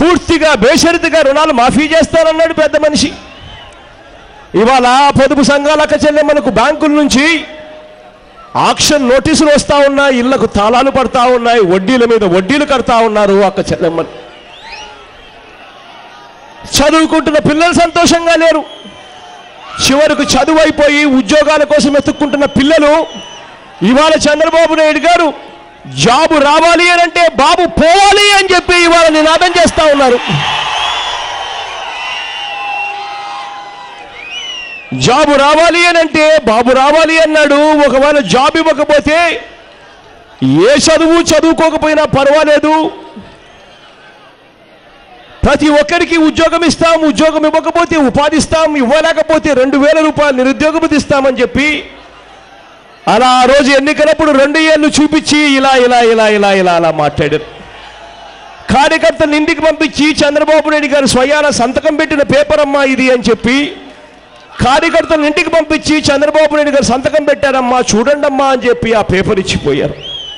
పూర్తిగా బేషరతుగా రుణాలు మాఫీ చేస్తానన్నాడు పెద్ద మనిషి ఇవాళ పొదుపు సంఘాల చెల్లెమ్మలకు బ్యాంకుల నుంచి ఆక్షన్ నోటీసులు వస్తా ఉన్నాయి ఇళ్లకు తాళాలు పడతా ఉన్నాయి వడ్డీల మీద వడ్డీలు కడతా ఉన్నారు అక్క చెల్లెమ్మలు చదువుకుంటున్న పిల్లలు సంతోషంగా లేరు చివరకు చదువు అయిపోయి ఉద్యోగాల కోసం ఎత్తుక్కుంటున్న పిల్లలు ఇవాళ చంద్రబాబు నాయుడు గారు జాబు రావాలి అని అంటే బాబు పోవాలి అని చెప్పి ఇవాళ నినాదం చేస్తా ఉన్నారు జాబు రావాలి అని అంటే బాబు రావాలి అన్నాడు ఒకవేళ జాబ్ ఇవ్వకపోతే ఏ చదువు చదువుకోకపోయినా పర్వాలేదు ప్రతి ఒక్కరికి ఉద్యోగం ఇస్తాం ఉద్యోగం ఇవ్వకపోతే ఉపాధి ఇస్తాం ఇవ్వలేకపోతే రెండు వేల రూపాయలు నిరుద్యోగం ఇస్తామని చెప్పి అలా ఆ రోజు ఎన్నికలప్పుడు రెండు ఏళ్ళు చూపించి ఇలా ఇలా ఇలా ఇలా ఇలా అలా మాట్లాడారు కార్యకర్తలను ఇంటికి పంపించి చంద్రబాబు నాయుడు గారు స్వయాన సంతకం పెట్టిన పేపర్ అమ్మా ఇది అని చెప్పి కార్యకర్తలను ఇంటికి పంపించి చంద్రబాబు నాయుడు గారు సంతకం పెట్టారమ్మా చూడండమ్మా అని చెప్పి ఆ పేపర్ ఇచ్చిపోయారు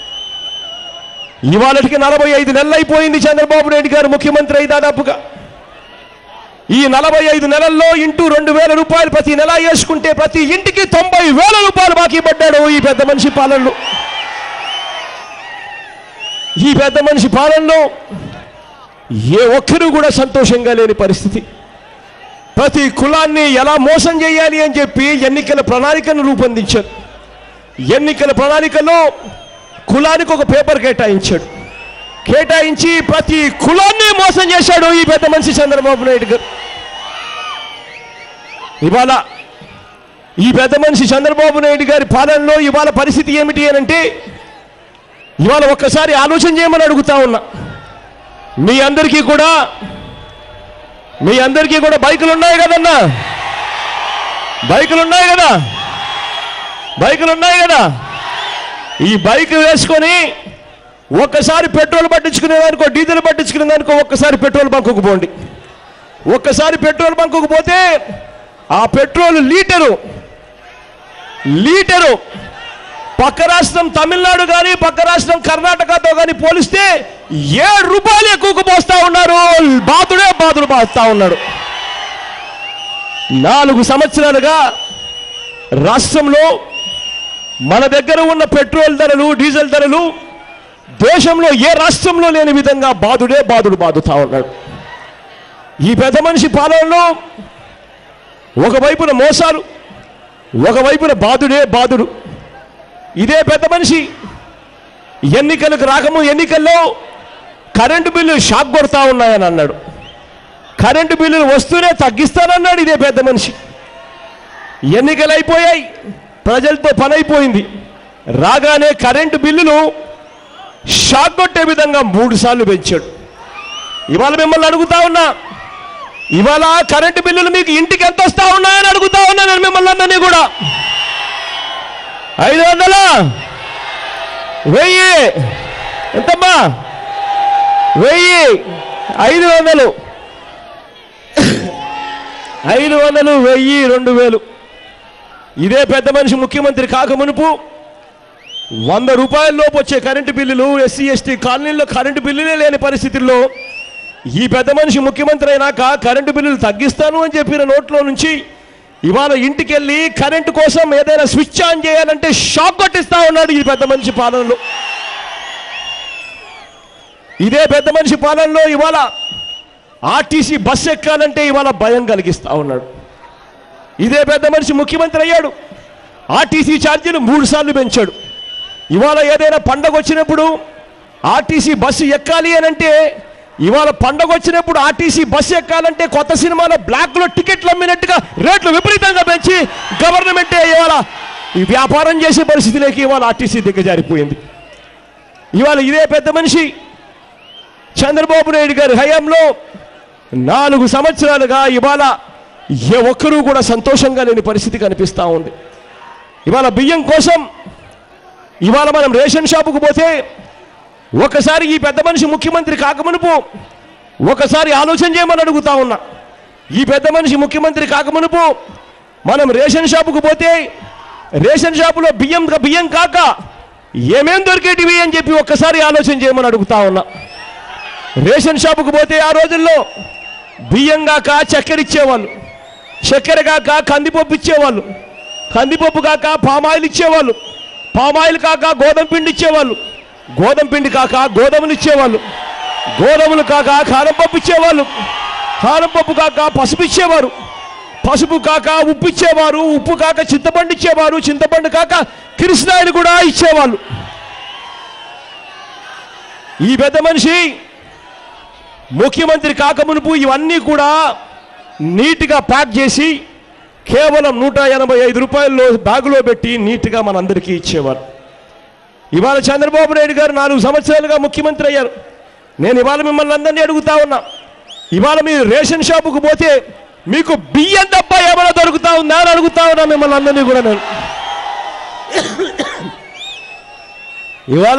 ఇవాళకి నలభై ఐదు నెలలు అయిపోయింది చంద్రబాబు నాయుడు గారు ముఖ్యమంత్రి అయి దాదాపుగా ఈ నలభై ఐదు నెలల్లో ఇంటూ రెండు వేల రూపాయలు ప్రతి నెల వేసుకుంటే ప్రతి ఇంటికి తొంభై వేల రూపాయలు బాకీ పడ్డాడు ఈ పెద్ద మనిషి పాలనలో ఈ పెద్ద మనిషి పాలనలో ఏ ఒక్కరూ కూడా సంతోషంగా లేని పరిస్థితి ప్రతి కులాన్ని ఎలా మోసం చేయాలి అని చెప్పి ఎన్నికల ప్రణాళికను రూపొందించారు ఎన్నికల ప్రణాళికలో కులానికి ఒక పేపర్ కేటాయించాడు కేటాయించి ప్రతి కులాన్ని మోసం చేశాడు ఈ పెద్ద మనిషి చంద్రబాబు నాయుడు గారు ఇవాళ ఈ పెద్ద మనిషి చంద్రబాబు నాయుడు గారి పాలనలో ఇవాళ పరిస్థితి ఏమిటి అని అంటే ఇవాళ ఒక్కసారి ఆలోచన చేయమని అడుగుతా ఉన్నా మీ అందరికీ కూడా మీ అందరికీ కూడా బైకులు ఉన్నాయి కదన్నా బైకులు ఉన్నాయి కదా బైకులు ఉన్నాయి కదా ఈ బైక్ వేసుకొని ఒక్కసారి పెట్రోల్ పట్టించుకునే దానికో డీజిల్ పట్టించుకునే దానికో ఒక్కసారి పెట్రోల్ బంకుకు పోండి ఒక్కసారి పెట్రోల్ బంకుకు పోతే ఆ పెట్రోల్ లీటరు లీటరు పక్క రాష్ట్రం తమిళనాడు కానీ పక్క రాష్ట్రం కర్ణాటకతో కానీ పోలిస్తే ఏడు రూపాయలు ఎక్కువకు పోస్తా ఉన్నారు బాతుడే బాతుడు బాస్తా ఉన్నాడు నాలుగు సంవత్సరాలుగా రాష్ట్రంలో మన దగ్గర ఉన్న పెట్రోల్ ధరలు డీజిల్ ధరలు దేశంలో ఏ రాష్ట్రంలో లేని విధంగా బాధుడే బాధుడు బాధుతా ఉన్నాడు ఈ పెద్ద మనిషి పాలనలో ఒకవైపున మోసాలు ఒకవైపున బాధుడే బాధుడు ఇదే పెద్ద మనిషి ఎన్నికలకు రాకము ఎన్నికల్లో కరెంటు బిల్లు షాక్ కొడతా ఉన్నాయని అన్నాడు కరెంటు బిల్లులు వస్తూనే తగ్గిస్తానన్నాడు ఇదే పెద్ద మనిషి ఎన్నికలు అయిపోయాయి ప్రజలతో పని అయిపోయింది రాగానే కరెంటు బిల్లులు షాక్ కొట్టే విధంగా మూడు సార్లు పెంచాడు ఇవాళ మిమ్మల్ని అడుగుతా ఉన్నా ఇవాళ కరెంటు బిల్లులు మీకు ఇంటికి ఎంత వస్తా ఉన్నాయని అడుగుతా ఉన్నా నేను మిమ్మల్ని అందరినీ కూడా ఐదు వందల వెయ్యి ఎంతమ్మా వెయ్యి ఐదు వందలు ఐదు వందలు వెయ్యి రెండు వేలు ఇదే పెద్ద మనిషి ముఖ్యమంత్రి కాకమునుపు వంద రూపాయల లోపు వచ్చే కరెంటు బిల్లులు ఎస్సీ ఎస్టీ కాలనీల్లో కరెంటు బిల్లులే లేని పరిస్థితుల్లో ఈ పెద్ద మనిషి ముఖ్యమంత్రి అయినాక కరెంటు బిల్లులు తగ్గిస్తాను అని చెప్పిన నోట్లో నుంచి ఇవాళ ఇంటికి వెళ్ళి కరెంటు కోసం ఏదైనా స్విచ్ ఆన్ చేయాలంటే షాక్ కొట్టిస్తా ఉన్నాడు ఈ పెద్ద మనిషి పాలనలో ఇదే పెద్ద మనిషి పాలనలో ఇవాళ ఆర్టీసీ బస్ ఎక్కాలంటే ఇవాళ భయం కలిగిస్తా ఉన్నాడు ఇదే పెద్ద మనిషి ముఖ్యమంత్రి అయ్యాడు ఆర్టీసీ ఛార్జీలు మూడు సార్లు పెంచాడు ఇవాళ ఏదైనా పండగ వచ్చినప్పుడు ఆర్టీసీ బస్సు ఎక్కాలి అని అంటే ఇవాళ పండగ వచ్చినప్పుడు ఆర్టీసీ బస్సు ఎక్కాలంటే కొత్త సినిమాలో బ్లాక్లో టికెట్లు అమ్మినట్టుగా రేట్లు విపరీతంగా పెంచి గవర్నమెంటే ఇవాళ ఈ వ్యాపారం చేసే పరిస్థితిలోకి ఇవాళ ఆర్టీసీ దిగజారిపోయింది ఇవాళ ఇదే పెద్ద మనిషి చంద్రబాబు నాయుడు గారి హయాంలో నాలుగు సంవత్సరాలుగా ఇవాళ ఏ ఒక్కరూ కూడా సంతోషంగా లేని పరిస్థితి కనిపిస్తూ ఉంది ఇవాళ బియ్యం కోసం ఇవాళ మనం రేషన్ షాపుకు పోతే ఒకసారి ఈ పెద్ద మనిషి ముఖ్యమంత్రి కాకమునుపు ఒకసారి ఆలోచన చేయమని అడుగుతా ఉన్నా ఈ పెద్ద మనిషి ముఖ్యమంత్రి కాకమునుపు మనం రేషన్ షాపుకు పోతే రేషన్ షాపులో బియ్యం బియ్యం కాక ఏమేం దొరికేటివి అని చెప్పి ఒక్కసారి ఆలోచన చేయమని అడుగుతా ఉన్నా రేషన్ షాపుకు పోతే ఆ రోజుల్లో బియ్యం కాక చక్కెర ఇచ్చేవాళ్ళు చక్కెర కాక కందిపప్పు ఇచ్చేవాళ్ళు కందిపప్పు కాక పామాయిల్ ఇచ్చేవాళ్ళు పామాయిల్ కాక గోధుమ పిండి ఇచ్చేవాళ్ళు గోధుమ పిండి కాక గోధుమలు ఇచ్చేవాళ్ళు గోధుమలు కాక కారం పప్పు ఇచ్చేవాళ్ళు కారం పప్పు కాక పసుపు ఇచ్చేవారు పసుపు కాక ఉప్పు ఇచ్చేవారు ఉప్పు కాక చింతపండు ఇచ్చేవారు చింతపండు కాక కృష్ణాయిలు కూడా ఇచ్చేవాళ్ళు ఈ పెద్ద మనిషి ముఖ్యమంత్రి కాకమునుపు ఇవన్నీ కూడా నీట్గా ప్యాక్ చేసి కేవలం నూట ఎనభై ఐదు రూపాయల్లో బ్యాగులో పెట్టి నీట్గా మనందరికీ ఇచ్చేవారు ఇవాళ చంద్రబాబు నాయుడు గారు నాలుగు సంవత్సరాలుగా ముఖ్యమంత్రి అయ్యారు నేను ఇవాళ మిమ్మల్ని అందరినీ అడుగుతా ఉన్నా ఇవాళ మీరు రేషన్ షాపుకు పోతే మీకు బియ్యం తప్ప ఏమైనా దొరుకుతా ఉందా అని అడుగుతా ఉన్నా మిమ్మల్ని అందరినీ కూడా నేను ఇవాళ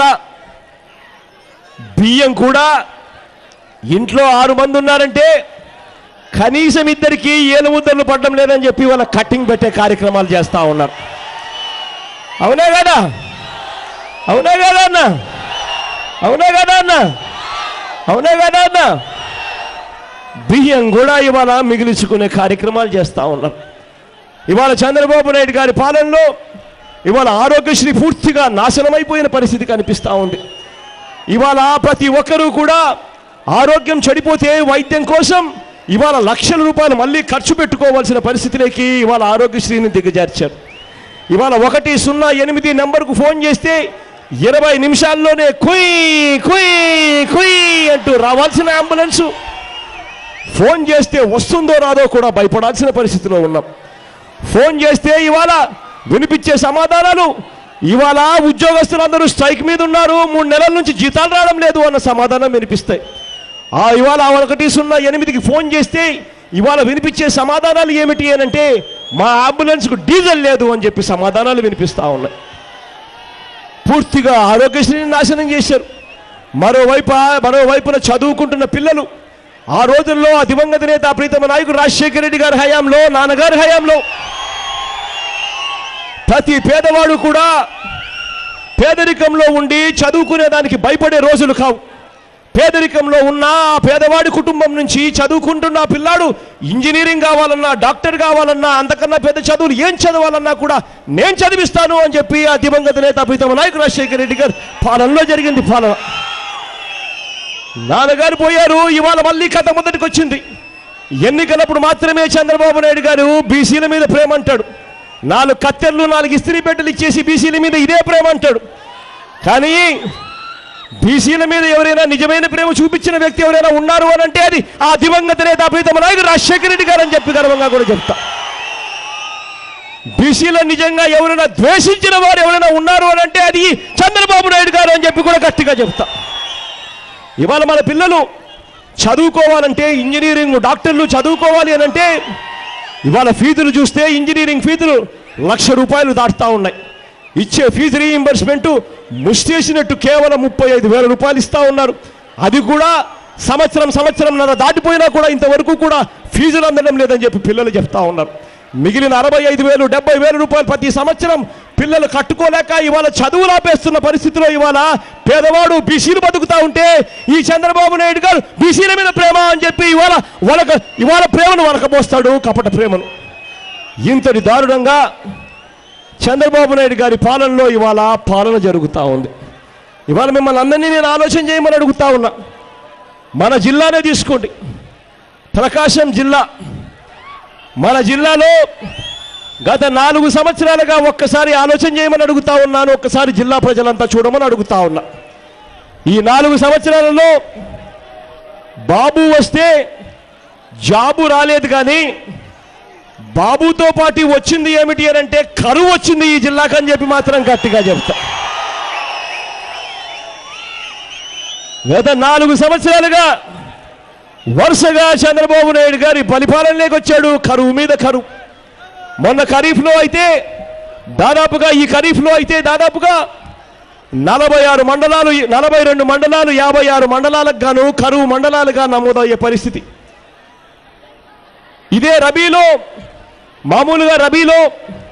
బియ్యం కూడా ఇంట్లో ఆరు మంది ఉన్నారంటే కనీసం ఇద్దరికి ఏలు ముద్దలు పడడం లేదని చెప్పి వాళ్ళ కట్టింగ్ పెట్టే కార్యక్రమాలు చేస్తూ ఉన్నారు అవునా కదా అవునా కదా అన్న అవునా కదా అన్న అవునా కదా అన్న బియ్యం కూడా ఇవాళ మిగిలించుకునే కార్యక్రమాలు చేస్తూ ఉన్నారు ఇవాళ చంద్రబాబు నాయుడు గారి పాలనలో ఇవాళ ఆరోగ్యశ్రీ పూర్తిగా నాశనమైపోయిన పరిస్థితి కనిపిస్తూ ఉంది ఇవాళ ప్రతి ఒక్కరూ కూడా ఆరోగ్యం చెడిపోతే వైద్యం కోసం ఇవాళ లక్షల రూపాయలు మళ్ళీ ఖర్చు పెట్టుకోవాల్సిన పరిస్థితిలోకి ఇవాళ ఆరోగ్యశ్రీని దిగజార్చారు ఇవాళ ఒకటి సున్నా ఎనిమిది నెంబర్కు ఫోన్ చేస్తే ఇరవై నిమిషాల్లోనే కుయ్ కుయ్ కుయ్ అంటూ రావాల్సిన అంబులెన్సు ఫోన్ చేస్తే వస్తుందో రాదో కూడా భయపడాల్సిన పరిస్థితిలో ఉన్నాం ఫోన్ చేస్తే ఇవాళ వినిపించే సమాధానాలు ఇవాళ ఉద్యోగస్తులందరూ స్ట్రైక్ మీద ఉన్నారు మూడు నెలల నుంచి జీతాలు రావడం లేదు అన్న సమాధానం వినిపిస్తాయి ఆ ఇవాళ ఒకటి సున్నా ఎనిమిదికి ఫోన్ చేస్తే ఇవాళ వినిపించే సమాధానాలు ఏమిటి అని అంటే మా అంబులెన్స్కు డీజిల్ లేదు అని చెప్పి సమాధానాలు వినిపిస్తా ఉన్నాయి పూర్తిగా ఆరోగ్యశ్రీని నాశనం చేశారు మరోవైపు మరోవైపున చదువుకుంటున్న పిల్లలు ఆ రోజుల్లో ఆ దివంగత నేత ప్రీతమ నాయకుడు రాజశేఖర రెడ్డి గారి హయాంలో నాన్నగారి హయాంలో ప్రతి పేదవాడు కూడా పేదరికంలో ఉండి చదువుకునే దానికి భయపడే రోజులు కావు పేదరికంలో ఉన్న ఆ పేదవాడి కుటుంబం నుంచి చదువుకుంటున్న ఆ పిల్లాడు ఇంజనీరింగ్ కావాలన్నా డాక్టర్ కావాలన్నా అంతకన్నా పెద్ద చదువులు ఏం చదవాలన్నా కూడా నేను చదివిస్తాను అని చెప్పి ఆ దివంగత నేత ప్రీతమ నాయకుడు రాజశేఖర రెడ్డి గారు పాలనలో జరిగింది పాలన నాన్నగారు పోయారు ఇవాళ మళ్ళీ కథ మొదటికి వచ్చింది ఎన్నికలప్పుడు మాత్రమే చంద్రబాబు నాయుడు గారు బీసీల మీద ప్రేమ అంటాడు నాలుగు కత్తెర్లు నాలుగు ఇస్త్రీ పెట్టెలు ఇచ్చేసి బీసీల మీద ఇదే ప్రేమ అంటాడు కానీ బీసీల మీద ఎవరైనా నిజమైన ప్రేమ చూపించిన వ్యక్తి ఎవరైనా ఉన్నారు అని అంటే అది ఆ దివంగత నేత ప్రీతమ నాయకుడు రాజశేఖర రెడ్డి గారు అని చెప్పి గర్వంగా కూడా చెప్తా బీసీలో నిజంగా ఎవరైనా ద్వేషించిన వారు ఎవరైనా ఉన్నారు అని అంటే అది చంద్రబాబు నాయుడు గారు అని చెప్పి కూడా గట్టిగా చెప్తా ఇవాళ మన పిల్లలు చదువుకోవాలంటే ఇంజనీరింగ్ డాక్టర్లు చదువుకోవాలి అని అంటే ఇవాళ ఫీజులు చూస్తే ఇంజనీరింగ్ ఫీజులు లక్ష రూపాయలు దాటుతా ఉన్నాయి ఇచ్చే ఫీజు రీయింబర్స్మెంట్ ముష్టేసినట్టు కేవలం ముప్పై ఐదు వేల రూపాయలు ఇస్తా ఉన్నారు అది కూడా సంవత్సరం సంవత్సరం నర దాటిపోయినా కూడా ఇంతవరకు కూడా ఫీజులు అందడం లేదని చెప్పి పిల్లలు చెప్తా ఉన్నారు మిగిలిన అరవై ఐదు వేలు డెబ్బై వేల రూపాయలు ప్రతి సంవత్సరం పిల్లలు కట్టుకోలేక ఇవాళ చదువులు ఆపేస్తున్న పరిస్థితిలో ఇవాళ పేదవాడు బీసీలు బతుకుతా ఉంటే ఈ చంద్రబాబు నాయుడు గారు బీసీల మీద ప్రేమ అని చెప్పి ఇవాళ వలక ఇవాళ ప్రేమను వలకబోస్తాడు కపట ప్రేమను ఇంతటి దారుణంగా చంద్రబాబు నాయుడు గారి పాలనలో ఇవాళ పాలన జరుగుతూ ఉంది ఇవాళ మిమ్మల్ని అందరినీ నేను ఆలోచన చేయమని అడుగుతా ఉన్నా మన జిల్లానే తీసుకోండి ప్రకాశం జిల్లా మన జిల్లాలో గత నాలుగు సంవత్సరాలుగా ఒక్కసారి ఆలోచన చేయమని అడుగుతా ఉన్నాను ఒక్కసారి జిల్లా ప్రజలంతా చూడమని అడుగుతా ఉన్నా ఈ నాలుగు సంవత్సరాలలో బాబు వస్తే జాబు రాలేదు కానీ బాబుతో పాటు వచ్చింది ఏమిటి అని అంటే కరువు వచ్చింది ఈ జిల్లాకు అని చెప్పి మాత్రం గట్టిగా చెప్తా గత నాలుగు సంవత్సరాలుగా వరుసగా చంద్రబాబు నాయుడు గారి పరిపాలనలోకి వచ్చాడు కరువు మీద కరువు మొన్న ఖరీఫ్లో అయితే దాదాపుగా ఈ ఖరీఫ్లో అయితే దాదాపుగా నలభై ఆరు మండలాలు నలభై రెండు మండలాలు యాభై ఆరు మండలాలకు గాను కరువు మండలాలుగా నమోదయ్యే పరిస్థితి ఇదే రబీలో మామూలుగా రబీలో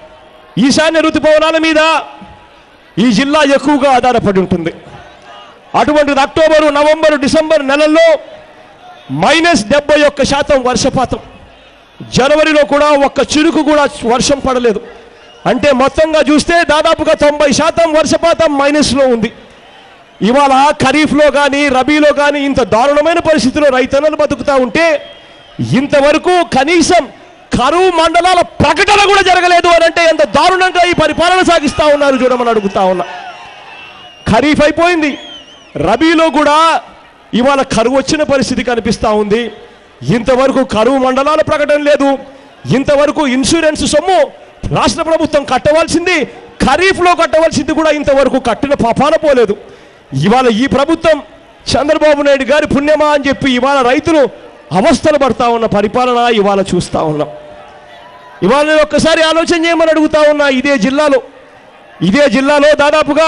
ఈశాన్య ఋతుపవనాల మీద ఈ జిల్లా ఎక్కువగా ఆధారపడి ఉంటుంది అటువంటిది అక్టోబరు నవంబరు డిసెంబర్ నెలల్లో మైనస్ డెబ్బై ఒక్క శాతం వర్షపాతం జనవరిలో కూడా ఒక్క చిరుకు కూడా వర్షం పడలేదు అంటే మొత్తంగా చూస్తే దాదాపుగా తొంభై శాతం వర్షపాతం మైనస్లో ఉంది ఇవాళ ఖరీఫ్లో కానీ రబీలో కానీ ఇంత దారుణమైన పరిస్థితిలో రైతన్నలు బతుకుతా ఉంటే ఇంతవరకు కనీసం కరువు మండలాల ప్రకటన కూడా జరగలేదు అని అంటే ఎంత దారుణంగా ఈ పరిపాలన సాగిస్తా ఉన్నారు చూడమని అడుగుతా ఉన్నా ఖరీఫ్ అయిపోయింది రబీలో కూడా ఇవాళ కరువు వచ్చిన పరిస్థితి కనిపిస్తూ ఉంది ఇంతవరకు కరువు మండలాల ప్రకటన లేదు ఇంతవరకు ఇన్సూరెన్స్ సొమ్ము రాష్ట్ర ప్రభుత్వం కట్టవలసింది ఖరీఫ్లో కట్టవలసింది కూడా ఇంతవరకు కట్టిన పాపాన పోలేదు ఇవాళ ఈ ప్రభుత్వం చంద్రబాబు నాయుడు గారి పుణ్యమా అని చెప్పి ఇవాళ రైతులు అవస్థలు పడతా ఉన్న పరిపాలన ఇవాళ చూస్తూ ఉన్నాం ఇవాళ నేను ఒక్కసారి ఆలోచన చేయమని అడుగుతా ఉన్నా ఇదే జిల్లాలో ఇదే జిల్లాలో దాదాపుగా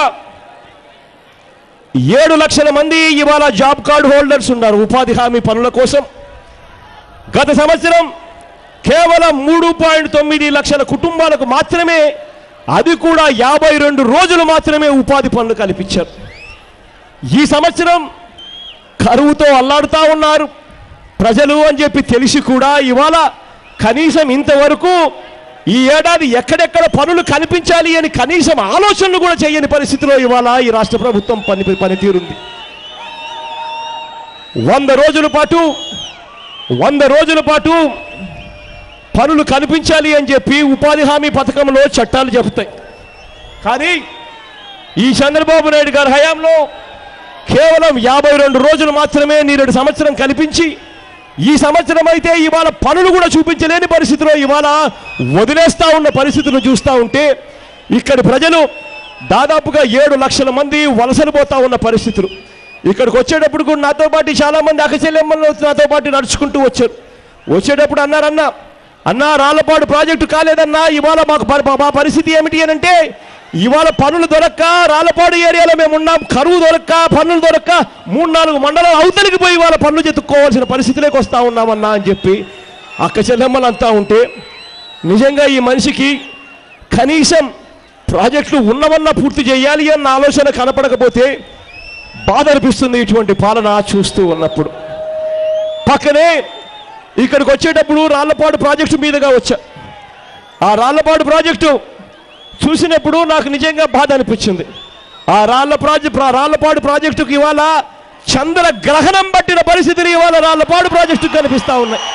ఏడు లక్షల మంది ఇవాళ జాబ్ కార్డు హోల్డర్స్ ఉన్నారు ఉపాధి హామీ పనుల కోసం గత సంవత్సరం కేవలం మూడు పాయింట్ తొమ్మిది లక్షల కుటుంబాలకు మాత్రమే అది కూడా యాభై రెండు రోజులు మాత్రమే ఉపాధి పనులు కల్పించారు ఈ సంవత్సరం కరువుతో అల్లాడుతూ ఉన్నారు ప్రజలు అని చెప్పి తెలిసి కూడా ఇవాళ కనీసం ఇంతవరకు ఈ ఏడాది ఎక్కడెక్కడ పనులు కల్పించాలి అని కనీసం ఆలోచనలు కూడా చేయని పరిస్థితిలో ఇవాళ ఈ రాష్ట్ర ప్రభుత్వం పని పనితీరుంది వంద రోజుల పాటు వంద రోజుల పాటు పనులు కల్పించాలి అని చెప్పి ఉపాధి హామీ పథకంలో చట్టాలు చెబుతాయి కానీ ఈ చంద్రబాబు నాయుడు గారి హయాంలో కేవలం యాభై రెండు రోజులు మాత్రమే నేరేడు సంవత్సరం కల్పించి ఈ సంవత్సరం అయితే ఇవాళ పనులు కూడా చూపించలేని పరిస్థితిలో ఇవాళ వదిలేస్తా ఉన్న పరిస్థితులు చూస్తూ ఉంటే ఇక్కడి ప్రజలు దాదాపుగా ఏడు లక్షల మంది వలసలు పోతా ఉన్న పరిస్థితులు ఇక్కడికి వచ్చేటప్పుడు కూడా నాతో పాటు చాలా మంది అకచెల్లెమ్మలు నాతో పాటు నడుచుకుంటూ వచ్చారు వచ్చేటప్పుడు అన్నారన్నా అన్నా రాళ్లపాడు ప్రాజెక్టు కాలేదన్నా ఇవాళ మాకు పరి- మా పరిస్థితి ఏమిటి అని అంటే ఇవాళ పనులు దొరక్క రాళ్లపాడు ఏరియాలో మేము ఉన్నాం కరువు దొరక్క పనులు దొరక్క మూడు నాలుగు మండలం అవతలికి పోయి ఇవాళ పనులు చెత్తుక్కోవాల్సిన పరిస్థితిలోకి వస్తా ఉన్నామన్నా అని చెప్పి అక్క చెల్లెమ్మలు అంతా ఉంటే నిజంగా ఈ మనిషికి కనీసం ప్రాజెక్టులు ఉన్నవన్నా పూర్తి చేయాలి అన్న ఆలోచన కనపడకపోతే బాధ అనిపిస్తుంది ఇటువంటి పాలన చూస్తూ ఉన్నప్పుడు పక్కనే ఇక్కడికి వచ్చేటప్పుడు రాళ్లపాడు ప్రాజెక్టు మీదుగా వచ్చా ఆ రాళ్లపాడు ప్రాజెక్టు చూసినప్పుడు నాకు నిజంగా బాధ అనిపించింది ఆ రాళ్ల ప్రాజెక్ట్ రాళ్లపాడు ప్రాజెక్టుకి ఇవాళ చంద్ర గ్రహణం పట్టిన పరిస్థితులు ఇవాళ రాళ్లపాడు ప్రాజెక్టు కనిపిస్తా ఉన్నాయి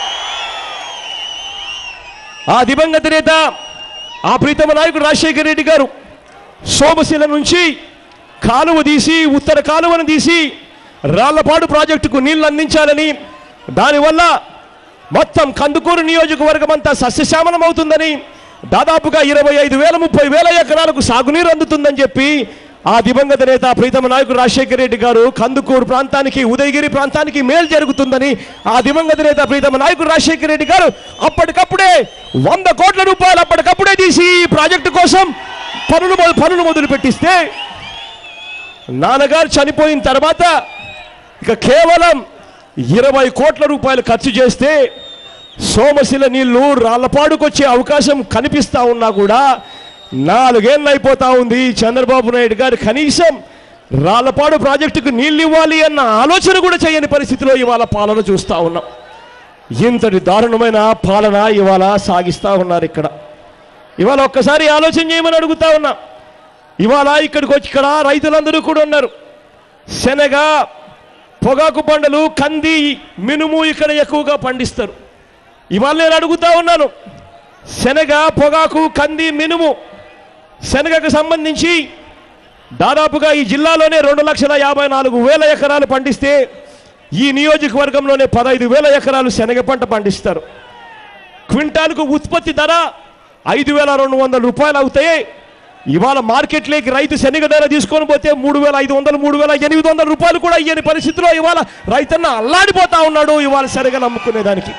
ఆ దివంగత నేత ఆ ప్రీతమ నాయకుడు రాజశేఖర రెడ్డి గారు సోమశిల నుంచి కాలువ తీసి ఉత్తర కాలువను తీసి రాళ్లపాడు ప్రాజెక్టుకు నీళ్లు అందించాలని దానివల్ల మొత్తం కందుకూరు నియోజకవర్గం అంతా సస్యశ్యామలం అవుతుందని దాదాపుగా ఇరవై ఐదు వేల ముప్పై వేల ఎకరాలకు సాగునీరు అందుతుందని చెప్పి ఆ దివంగత నేత ప్రీతమ నాయకుడు రాజశేఖర రెడ్డి గారు కందుకూరు ప్రాంతానికి ఉదయగిరి ప్రాంతానికి మేలు జరుగుతుందని ఆ దివంగత నేత ప్రీతమ నాయకుడు రాజశేఖర రెడ్డి గారు అప్పటికప్పుడే వంద కోట్ల రూపాయలు అప్పటికప్పుడే తీసి ఈ ప్రాజెక్టు కోసం పనులు మొద- పనులు మొదలు పెట్టిస్తే నాన్నగారు చనిపోయిన తర్వాత ఇక కేవలం ఇరవై కోట్ల రూపాయలు ఖర్చు చేస్తే సోమశిల నీళ్లు రాళ్లపాడుకొచ్చే అవకాశం కనిపిస్తా ఉన్నా కూడా నాలుగేళ్ళు అయిపోతా ఉంది చంద్రబాబు నాయుడు గారు కనీసం రాళ్లపాడు ప్రాజెక్టుకు నీళ్ళు ఇవ్వాలి అన్న ఆలోచన కూడా చేయని పరిస్థితిలో ఇవాళ పాలన చూస్తా ఉన్నాం ఇంతటి దారుణమైన పాలన ఇవాళ సాగిస్తా ఉన్నారు ఇక్కడ ఇవాళ ఒక్కసారి ఆలోచన చేయమని అడుగుతా ఉన్నా ఇవాళ ఇక్కడికి వచ్చి ఇక్కడ రైతులందరూ కూడా ఉన్నారు శనగ పొగాకు పంటలు కంది మినుము ఇక్కడ ఎక్కువగా పండిస్తారు ఇవాళ నేను అడుగుతా ఉన్నాను శనగ పొగాకు కంది మినుము శనగకు సంబంధించి దాదాపుగా ఈ జిల్లాలోనే రెండు లక్షల యాభై నాలుగు వేల ఎకరాలు పండిస్తే ఈ నియోజకవర్గంలోనే పదహైదు వేల ఎకరాలు శనగ పంట పండిస్తారు క్వింటాల్కు ఉత్పత్తి ధర ఐదు వేల రెండు వందల రూపాయలు అవుతాయి ఇవాళ మార్కెట్లోకి రైతు శనగ ధర తీసుకొని పోతే మూడు వేల ఐదు వందలు మూడు వేల ఎనిమిది వందల రూపాయలు కూడా ఇయ్యని పరిస్థితిలో ఇవాళ రైతన్న అల్లాడిపోతా ఉన్నాడు ఇవాళ శనగలు అమ్ముకునేదానికి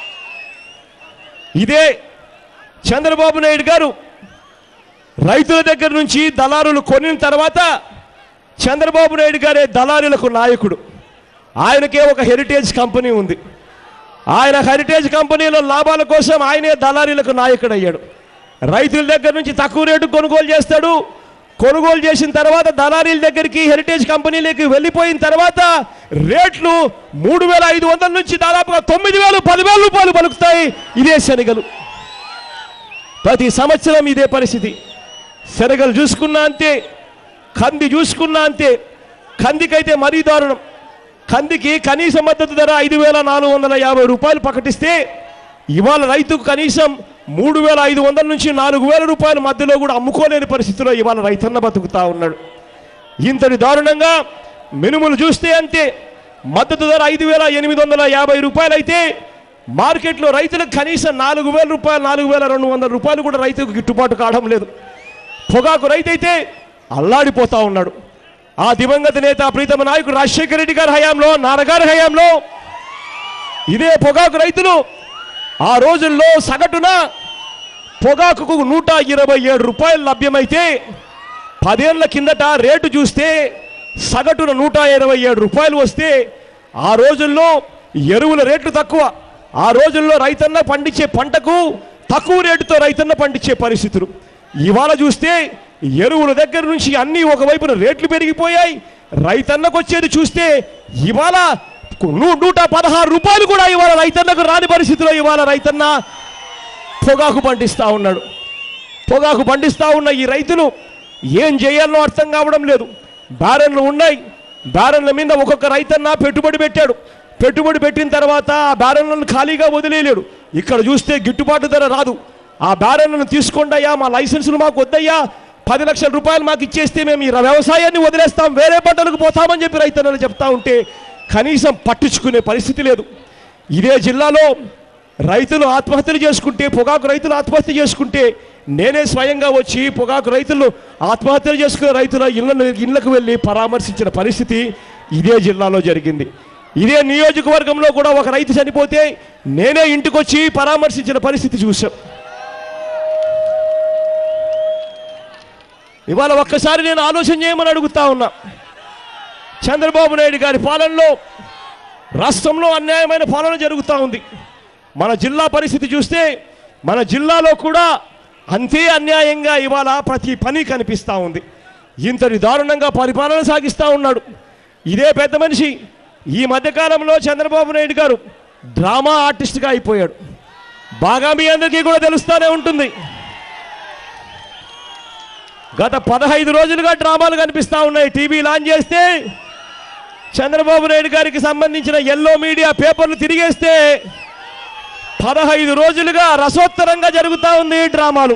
ఇదే చంద్రబాబు నాయుడు గారు రైతుల దగ్గర నుంచి దళారులు కొనిన తర్వాత చంద్రబాబు నాయుడు గారే దళారులకు నాయకుడు ఆయనకే ఒక హెరిటేజ్ కంపెనీ ఉంది ఆయన హెరిటేజ్ కంపెనీలో లాభాల కోసం ఆయనే దళారీలకు నాయకుడు అయ్యాడు రైతుల దగ్గర నుంచి తక్కువ రేటు కొనుగోలు చేస్తాడు కొనుగోలు చేసిన తర్వాత దళారీల దగ్గరికి హెరిటేజ్ కంపెనీలకి వెళ్ళిపోయిన తర్వాత రేట్లు మూడు వేల ఐదు వందల నుంచి దాదాపుగా తొమ్మిది వేలు పదివేల రూపాయలు పలుకుతాయి ఇదే శనగలు ప్రతి సంవత్సరం ఇదే పరిస్థితి శనగలు చూసుకున్నా అంతే కంది చూసుకున్నా అంతే కందికైతే మరీ దారుణం కందికి కనీస మద్దతు ధర ఐదు వేల నాలుగు వందల యాభై రూపాయలు ప్రకటిస్తే ఇవాళ రైతుకు కనీసం మూడు వేల ఐదు వందల నుంచి నాలుగు వేల రూపాయల మధ్యలో కూడా అమ్ముకోలేని పరిస్థితిలో ఇవాళ రైతన్న బతుకుతా ఉన్నాడు ఇంతటి దారుణంగా మినుములు చూస్తే అంతే మద్దతు ధర ఐదు వేల ఎనిమిది వందల యాభై రూపాయలు అయితే మార్కెట్లో రైతులకు కనీసం నాలుగు వేల రూపాయలు నాలుగు వేల రెండు వందల రూపాయలు కూడా రైతుకు గిట్టుబాటు కావడం లేదు పొగాకు రైతు అయితే అల్లాడిపోతా ఉన్నాడు ఆ దివంగత నేత ప్రీతమ నాయకుడు రాజశేఖర రెడ్డి గారి హయాంలో నాన్నగారి హయాంలో ఇదే పొగాకు రైతులు ఆ రోజుల్లో సగటున పొగాకుకు నూట ఇరవై ఏడు రూపాయలు లభ్యమైతే పదేళ్ల కిందట రేటు చూస్తే సగటున నూట ఇరవై ఏడు రూపాయలు వస్తే ఆ రోజుల్లో ఎరువుల రేట్లు తక్కువ ఆ రోజుల్లో రైతన్న పండించే పంటకు తక్కువ రేటుతో రైతన్న పండించే పరిస్థితులు ఇవాళ చూస్తే ఎరువుల దగ్గర నుంచి అన్నీ ఒకవైపున రేట్లు పెరిగిపోయాయి రైతన్నకు వచ్చేది చూస్తే ఇవాళ నూ- నూట పదహారు రూపాయలు కూడా ఇవాళ రైతన్నకు రాని పరిస్థితిలో ఇవాళ రైతన్న పొగాకు పండిస్తా ఉన్నాడు పొగాకు పండిస్తా ఉన్న ఈ రైతులు ఏం చేయాలో అర్థం కావడం లేదు బ్యారెన్లు ఉన్నాయి బ్యారెన్ల మీద ఒక్కొక్క రైతన్న పెట్టుబడి పెట్టాడు పెట్టుబడి పెట్టిన తర్వాత ఆ బ్యారెన్లను ఖాళీగా వదిలేయలేడు ఇక్కడ చూస్తే గిట్టుబాటు ధర రాదు ఆ బ్యారెన్లను తీసుకోండయ్యా మా లైసెన్సులు మాకు వద్దయ్యా పది లక్షల రూపాయలు మాకు ఇచ్చేస్తే మేము ఈ వ్యవసాయాన్ని వదిలేస్తాం వేరే పంటలకు పోతామని చెప్పి రైతన్నలు చెప్తా ఉంటే కనీసం పట్టించుకునే పరిస్థితి లేదు ఇదే జిల్లాలో రైతులు ఆత్మహత్యలు చేసుకుంటే పొగాకు రైతులు ఆత్మహత్య చేసుకుంటే నేనే స్వయంగా వచ్చి పొగాకు రైతులు ఆత్మహత్యలు చేసుకునే రైతుల ఇళ్ళను ఇళ్లకు వెళ్ళి పరామర్శించిన పరిస్థితి ఇదే జిల్లాలో జరిగింది ఇదే నియోజకవర్గంలో కూడా ఒక రైతు చనిపోతే నేనే ఇంటికొచ్చి పరామర్శించిన పరిస్థితి చూశాం ఇవాళ ఒక్కసారి నేను ఆలోచన చేయమని అడుగుతా ఉన్నా చంద్రబాబు నాయుడు గారి పాలనలో రాష్ట్రంలో అన్యాయమైన పాలన జరుగుతూ ఉంది మన జిల్లా పరిస్థితి చూస్తే మన జిల్లాలో కూడా అంతే అన్యాయంగా ఇవాళ ప్రతి పని కనిపిస్తూ ఉంది ఇంతటి దారుణంగా పరిపాలన సాగిస్తూ ఉన్నాడు ఇదే పెద్ద మనిషి ఈ మధ్యకాలంలో చంద్రబాబు నాయుడు గారు డ్రామా ఆర్టిస్ట్గా అయిపోయాడు బాగా మీ అందరికీ కూడా తెలుస్తూనే ఉంటుంది గత పదహైదు రోజులుగా డ్రామాలు కనిపిస్తూ ఉన్నాయి టీవీ లాంచ్ చేస్తే చంద్రబాబు నాయుడు గారికి సంబంధించిన ఎల్లో మీడియా పేపర్లు తిరిగేస్తే పదహైదు రోజులుగా రసోత్తరంగా జరుగుతూ ఉంది ఈ డ్రామాలు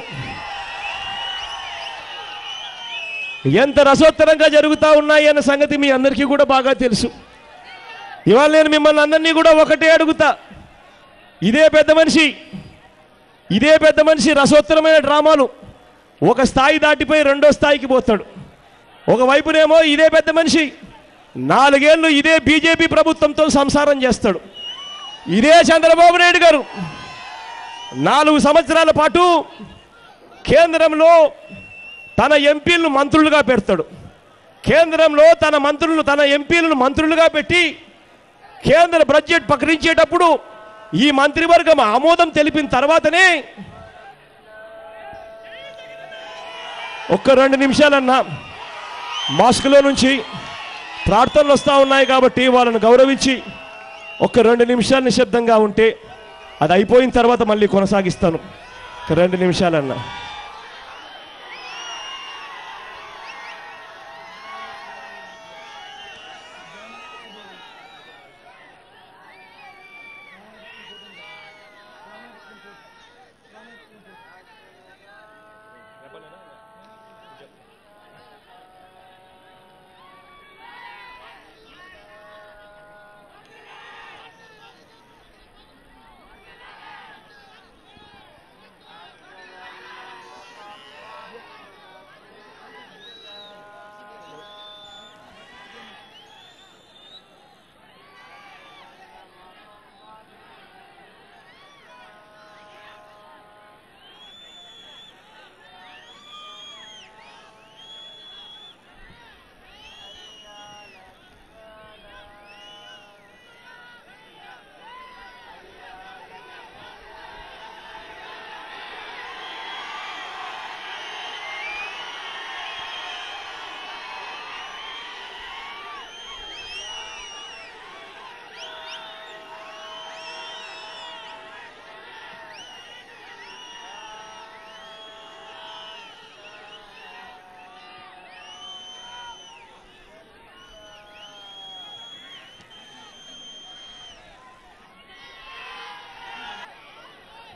ఎంత రసోత్తరంగా జరుగుతూ ఉన్నాయి అన్న సంగతి మీ అందరికీ కూడా బాగా తెలుసు ఇవాళ నేను మిమ్మల్ని అందరినీ కూడా ఒకటే అడుగుతా ఇదే పెద్ద మనిషి ఇదే పెద్ద మనిషి రసోత్తరమైన డ్రామాలు ఒక స్థాయి దాటిపోయి రెండో స్థాయికి పోతాడు ఒకవైపునేమో ఇదే పెద్ద మనిషి నాలుగేళ్లు ఇదే బీజేపీ ప్రభుత్వంతో సంసారం చేస్తాడు ఇదే చంద్రబాబు నాయుడు గారు నాలుగు సంవత్సరాల పాటు కేంద్రంలో తన ఎంపీలను మంత్రులుగా పెడతాడు కేంద్రంలో తన మంత్రులను తన ఎంపీలను మంత్రులుగా పెట్టి కేంద్ర బడ్జెట్ ప్రకటించేటప్పుడు ఈ మంత్రివర్గం ఆమోదం తెలిపిన తర్వాతనే ఒక్క రెండు నిమిషాలన్నా మాస్కులో నుంచి ప్రార్థనలు వస్తూ ఉన్నాయి కాబట్టి వాళ్ళని గౌరవించి ఒక్క రెండు నిమిషాలు నిశ్శబ్దంగా ఉంటే అది అయిపోయిన తర్వాత మళ్ళీ కొనసాగిస్తాను ఒక రెండు నిమిషాలన్నా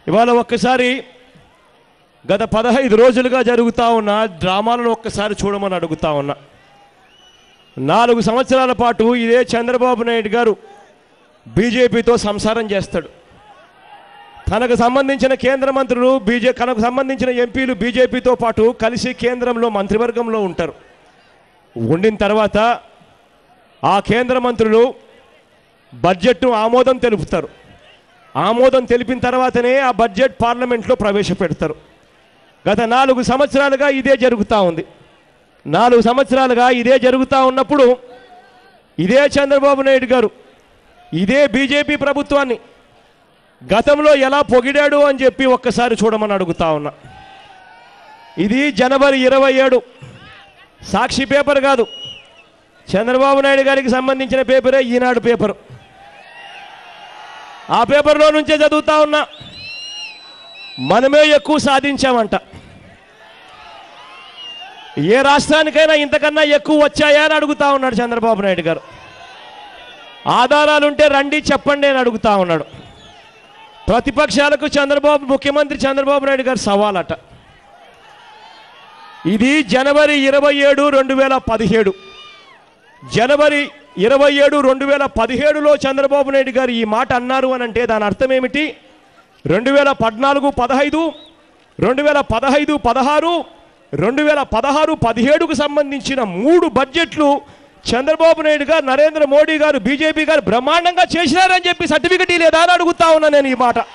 ఇవాళ ఒక్కసారి గత పదహైదు రోజులుగా జరుగుతూ ఉన్న డ్రామాలను ఒక్కసారి చూడమని అడుగుతా ఉన్నా నాలుగు సంవత్సరాల పాటు ఇదే చంద్రబాబు నాయుడు గారు బీజేపీతో సంసారం చేస్తాడు తనకు సంబంధించిన కేంద్ర మంత్రులు బీజే తనకు సంబంధించిన ఎంపీలు బీజేపీతో పాటు కలిసి కేంద్రంలో మంత్రివర్గంలో ఉంటారు ఉండిన తర్వాత ఆ కేంద్ర మంత్రులు బడ్జెట్ను ఆమోదం తెలుపుతారు ఆమోదం తెలిపిన తర్వాతనే ఆ బడ్జెట్ పార్లమెంట్లో ప్రవేశపెడతారు గత నాలుగు సంవత్సరాలుగా ఇదే జరుగుతూ ఉంది నాలుగు సంవత్సరాలుగా ఇదే జరుగుతూ ఉన్నప్పుడు ఇదే చంద్రబాబు నాయుడు గారు ఇదే బీజేపీ ప్రభుత్వాన్ని గతంలో ఎలా పొగిడాడు అని చెప్పి ఒక్కసారి చూడమని అడుగుతా ఉన్నా ఇది జనవరి ఇరవై ఏడు సాక్షి పేపర్ కాదు చంద్రబాబు నాయుడు గారికి సంబంధించిన పేపరే ఈనాడు పేపర్ ఆ పేపర్లో నుంచే చదువుతా ఉన్నా మనమే ఎక్కువ సాధించామంట ఏ రాష్ట్రానికైనా ఇంతకన్నా ఎక్కువ వచ్చాయా అని అడుగుతా ఉన్నాడు చంద్రబాబు నాయుడు గారు ఆధారాలుంటే రండి చెప్పండి అని అడుగుతా ఉన్నాడు ప్రతిపక్షాలకు చంద్రబాబు ముఖ్యమంత్రి చంద్రబాబు నాయుడు గారు సవాలట ఇది జనవరి ఇరవై ఏడు రెండు వేల పదిహేడు జనవరి ఇరవై ఏడు రెండు వేల పదిహేడులో చంద్రబాబు నాయుడు గారు ఈ మాట అన్నారు అని అంటే దాని అర్థం ఏమిటి రెండు వేల పద్నాలుగు పదహైదు రెండు వేల పదహైదు పదహారు రెండు వేల పదహారు పదిహేడుకు సంబంధించిన మూడు బడ్జెట్లు చంద్రబాబు నాయుడు గారు నరేంద్ర మోడీ గారు బీజేపీ గారు బ్రహ్మాండంగా చేసినారని చెప్పి సర్టిఫికెట్ లేదా అని అడుగుతా ఉన్నా నేను ఈ మాట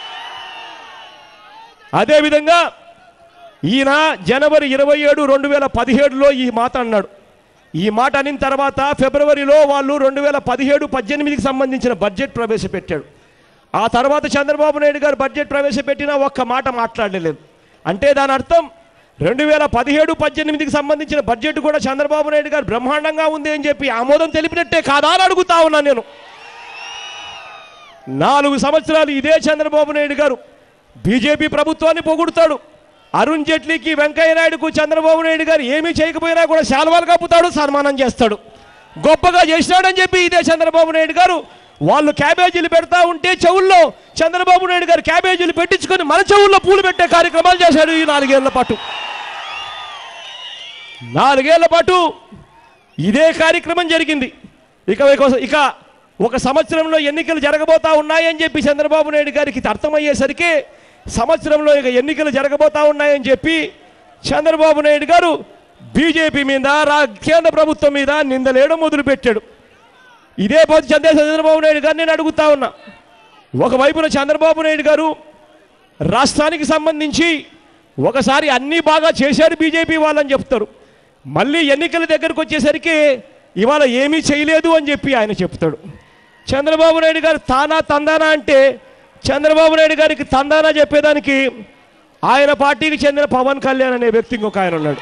అదేవిధంగా ఈయన జనవరి ఇరవై ఏడు రెండు వేల పదిహేడులో ఈ మాట అన్నాడు ఈ మాట అనిన తర్వాత ఫిబ్రవరిలో వాళ్ళు రెండు వేల పదిహేడు పద్దెనిమిదికి సంబంధించిన బడ్జెట్ ప్రవేశపెట్టాడు ఆ తర్వాత చంద్రబాబు నాయుడు గారు బడ్జెట్ ప్రవేశపెట్టినా ఒక్క మాట మాట్లాడలేదు అంటే దాని అర్థం రెండు వేల పదిహేడు పద్దెనిమిదికి సంబంధించిన బడ్జెట్ కూడా చంద్రబాబు నాయుడు గారు బ్రహ్మాండంగా ఉంది అని చెప్పి ఆమోదం తెలిపినట్టే కాదా అని అడుగుతా ఉన్నాను నేను నాలుగు సంవత్సరాలు ఇదే చంద్రబాబు నాయుడు గారు బీజేపీ ప్రభుత్వాన్ని పొగుడుతాడు అరుణ్ జైట్లీకి వెంకయ్య నాయుడుకు చంద్రబాబు నాయుడు గారు ఏమీ చేయకపోయినా కూడా శాల్వాలు కప్పుతాడు సన్మానం చేస్తాడు గొప్పగా చేసినాడని చెప్పి ఇదే చంద్రబాబు నాయుడు గారు వాళ్ళు క్యాబేజీలు పెడతా ఉంటే చెవుల్లో చంద్రబాబు నాయుడు గారు క్యాబేజీలు పెట్టించుకొని మన చెవుల్లో పూలు పెట్టే కార్యక్రమాలు చేశాడు ఈ నాలుగేళ్ల పాటు నాలుగేళ్ల పాటు ఇదే కార్యక్రమం జరిగింది ఇక ఇక- ఇక ఒక సంవత్సరంలో ఎన్నికలు జరగబోతా ఉన్నాయని చెప్పి చంద్రబాబు నాయుడు గారికి అర్థమయ్యేసరికి సంవత్సరంలో ఇక ఎన్నికలు జరగబోతా ఉన్నాయని చెప్పి చంద్రబాబు నాయుడు గారు బీజేపీ మీద రా కేంద్ర ప్రభుత్వం మీద నిందలేయడం మొదలుపెట్టాడు ఇదే పోతే చంద్ర చంద్రబాబు నాయుడు గారు నేను అడుగుతా ఉన్నా ఒకవైపున చంద్రబాబు నాయుడు గారు రాష్ట్రానికి సంబంధించి ఒకసారి అన్నీ బాగా చేశారు బీజేపీ వాళ్ళని చెప్తారు మళ్ళీ ఎన్నికల దగ్గరకు వచ్చేసరికి ఇవాళ ఏమీ చేయలేదు అని చెప్పి ఆయన చెప్తాడు చంద్రబాబు నాయుడు గారు తానా తందానా అంటే చంద్రబాబు నాయుడు గారికి తందానా చెప్పేదానికి ఆయన పార్టీకి చెందిన పవన్ కళ్యాణ్ అనే వ్యక్తి ఇంకొక ఆయన ఉన్నాడు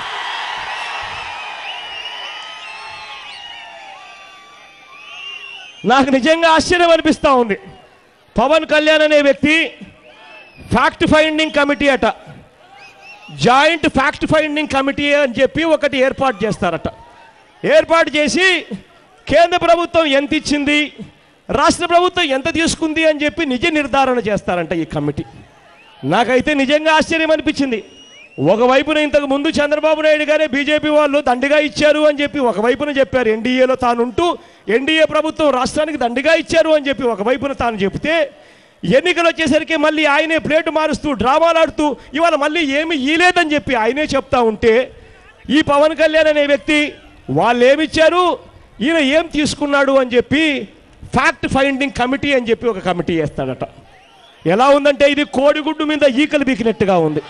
నాకు నిజంగా ఆశ్చర్యం అనిపిస్తూ ఉంది పవన్ కళ్యాణ్ అనే వ్యక్తి ఫ్యాక్ట్ ఫైండింగ్ కమిటీ అట జాయింట్ ఫ్యాక్ట్ ఫైండింగ్ కమిటీ అని చెప్పి ఒకటి ఏర్పాటు చేస్తారట ఏర్పాటు చేసి కేంద్ర ప్రభుత్వం ఎంత ఇచ్చింది రాష్ట్ర ప్రభుత్వం ఎంత తీసుకుంది అని చెప్పి నిజ నిర్ధారణ చేస్తారంట ఈ కమిటీ నాకైతే నిజంగా ఆశ్చర్యం అనిపించింది ఒకవైపున ఇంతకు ముందు చంద్రబాబు నాయుడు గారే బీజేపీ వాళ్ళు దండిగా ఇచ్చారు అని చెప్పి ఒకవైపున చెప్పారు ఎన్డీఏలో తానుంటూ ఎన్డీఏ ప్రభుత్వం రాష్ట్రానికి దండిగా ఇచ్చారు అని చెప్పి ఒకవైపున తాను చెబితే ఎన్నికలు వచ్చేసరికి మళ్ళీ ఆయనే ప్లేటు మారుస్తూ డ్రామాలాడుతూ ఇవాళ మళ్ళీ ఏమి ఇయలేదని చెప్పి ఆయనే చెప్తా ఉంటే ఈ పవన్ కళ్యాణ్ అనే వ్యక్తి వాళ్ళు ఏమిచ్చారు ఈయన ఏం తీసుకున్నాడు అని చెప్పి ఫ్యాక్ట్ ఫైండింగ్ కమిటీ అని చెప్పి ఒక కమిటీ వేస్తాడట ఎలా ఉందంటే ఇది కోడిగుడ్డు మీద ఈకలు బీకినట్టుగా ఉంది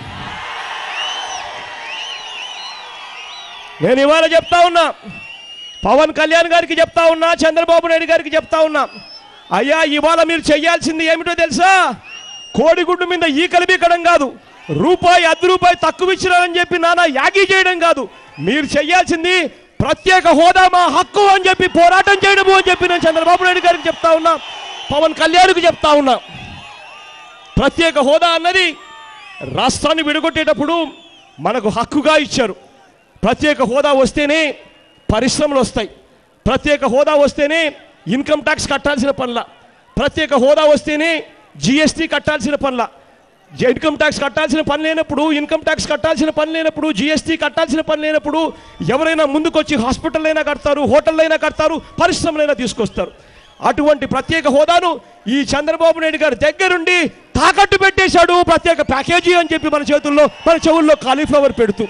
నేను ఇవాళ చెప్తా ఉన్నా పవన్ కళ్యాణ్ గారికి చెప్తా ఉన్నా చంద్రబాబు నాయుడు గారికి చెప్తా ఉన్నా అయ్యా ఇవాళ మీరు చేయాల్సింది ఏమిటో తెలుసా కోడిగుడ్డు మీద ఈకలు బీకడం కాదు రూపాయి అర్ధ రూపాయి తక్కువ ఇచ్చినారని చెప్పి నానా యాగి చేయడం కాదు మీరు చేయాల్సింది ప్రత్యేక హోదా మా హక్కు అని చెప్పి పోరాటం చేయడము అని చెప్పి నేను చంద్రబాబు నాయుడు గారికి చెప్తా ఉన్నా పవన్ కళ్యాణ్కి చెప్తా ఉన్నా ప్రత్యేక హోదా అన్నది రాష్ట్రాన్ని విడగొట్టేటప్పుడు మనకు హక్కుగా ఇచ్చారు ప్రత్యేక హోదా వస్తేనే పరిశ్రమలు వస్తాయి ప్రత్యేక హోదా వస్తేనే ఇన్కమ్ ట్యాక్స్ కట్టాల్సిన పనుల ప్రత్యేక హోదా వస్తేనే జిఎస్టీ కట్టాల్సిన పనుల ఇన్కమ్ ట్యాక్స్ కట్టాల్సిన పని లేనప్పుడు ఇన్కమ్ ట్యాక్స్ కట్టాల్సిన పని లేనప్పుడు జిఎస్టీ కట్టాల్సిన పని లేనప్పుడు ఎవరైనా ముందుకొచ్చి హాస్పిటల్ అయినా కడతారు హోటల్ అయినా కడతారు పరిశ్రమలైనా తీసుకొస్తారు అటువంటి ప్రత్యేక హోదాను ఈ చంద్రబాబు నాయుడు గారి దగ్గరుండి తాకట్టు పెట్టేశాడు ప్రత్యేక ప్యాకేజీ అని చెప్పి మన చేతుల్లో మన చెవుల్లో కాలీఫ్లవర్ పెడుతూ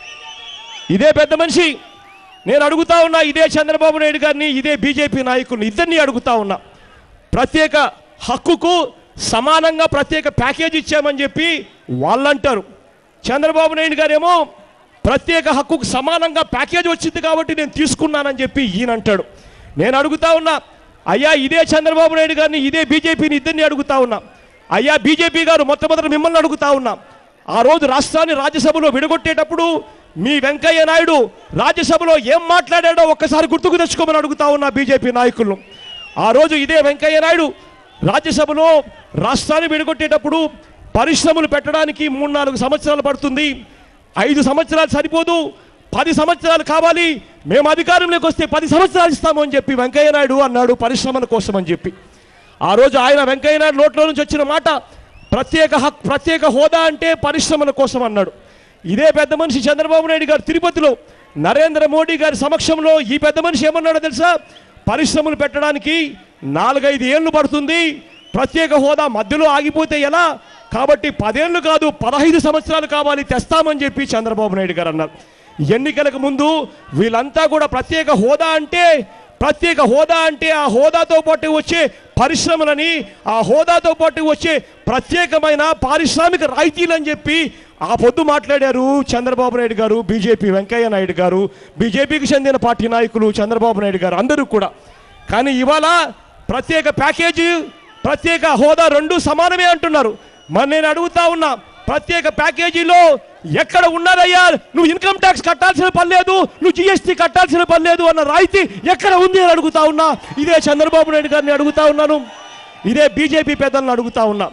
ఇదే పెద్ద మనిషి నేను అడుగుతా ఉన్నా ఇదే చంద్రబాబు నాయుడు గారిని ఇదే బీజేపీ నాయకుల్ని ఇద్దరిని అడుగుతా ఉన్నా ప్రత్యేక హక్కుకు సమానంగా ప్రత్యేక ప్యాకేజ్ ఇచ్చామని చెప్పి వాళ్ళంటారు చంద్రబాబు నాయుడు గారేమో ప్రత్యేక హక్కుకు సమానంగా ప్యాకేజ్ వచ్చింది కాబట్టి నేను తీసుకున్నానని చెప్పి ఈయన అంటాడు నేను అడుగుతా ఉన్నా అయ్యా ఇదే చంద్రబాబు నాయుడు గారిని ఇదే బీజేపీని ఇద్దరిని అడుగుతా ఉన్నా అయ్యా బీజేపీ గారు మొట్టమొదటి మిమ్మల్ని అడుగుతా ఉన్నా ఆ రోజు రాష్ట్రాన్ని రాజ్యసభలో విడగొట్టేటప్పుడు మీ వెంకయ్య నాయుడు రాజ్యసభలో ఏం మాట్లాడాడో ఒక్కసారి గుర్తుకు తెచ్చుకోమని అడుగుతా ఉన్నా బీజేపీ నాయకులను ఆ రోజు ఇదే వెంకయ్య నాయుడు రాజ్యసభలో రాష్ట్రాన్ని విడగొట్టేటప్పుడు పరిశ్రమలు పెట్టడానికి మూడు నాలుగు సంవత్సరాలు పడుతుంది ఐదు సంవత్సరాలు సరిపోదు పది సంవత్సరాలు కావాలి మేము అధికారంలోకి వస్తే పది సంవత్సరాలు ఇస్తాము అని చెప్పి వెంకయ్య నాయుడు అన్నాడు పరిశ్రమల కోసం అని చెప్పి ఆ రోజు ఆయన వెంకయ్య నాయుడు నోట్లో నుంచి వచ్చిన మాట ప్రత్యేక హక్ ప్రత్యేక హోదా అంటే పరిశ్రమల కోసం అన్నాడు ఇదే పెద్ద మనిషి చంద్రబాబు నాయుడు గారు తిరుపతిలో నరేంద్ర మోడీ గారి సమక్షంలో ఈ పెద్ద మనిషి ఏమన్నాడో తెలుసా పరిశ్రమలు పెట్టడానికి నాలుగైదు ఏళ్ళు పడుతుంది ప్రత్యేక హోదా మధ్యలో ఆగిపోతే ఎలా కాబట్టి పదేళ్ళు కాదు పదహైదు సంవత్సరాలు కావాలి తెస్తామని చెప్పి చంద్రబాబు నాయుడు గారు అన్నారు ఎన్నికలకు ముందు వీళ్ళంతా కూడా ప్రత్యేక హోదా అంటే ప్రత్యేక హోదా అంటే ఆ హోదాతో పాటు వచ్చే పరిశ్రమలని ఆ హోదాతో పాటు వచ్చే ప్రత్యేకమైన పారిశ్రామిక రాయితీలు అని చెప్పి ఆ పొద్దు మాట్లాడారు చంద్రబాబు నాయుడు గారు బీజేపీ వెంకయ్య నాయుడు గారు బీజేపీకి చెందిన పార్టీ నాయకులు చంద్రబాబు నాయుడు గారు అందరూ కూడా కానీ ఇవాళ ప్రత్యేక ప్యాకేజీ ప్రత్యేక హోదా రెండు సమానమే అంటున్నారు మరి నేను అడుగుతా ఉన్నా ప్రత్యేక ప్యాకేజీలో ఎక్కడ ఉన్నారయ్యా నువ్వు ఇన్కమ్ ట్యాక్స్ కట్టాల్సిన పని లేదు నువ్వు జిఎస్టీ కట్టాల్సిన పని లేదు అన్న రాయితీ ఎక్కడ ఉంది అని అడుగుతా ఉన్నా ఇదే చంద్రబాబు నాయుడు గారిని అడుగుతా ఉన్నాను ఇదే బీజేపీ పెద్దలను అడుగుతా ఉన్నా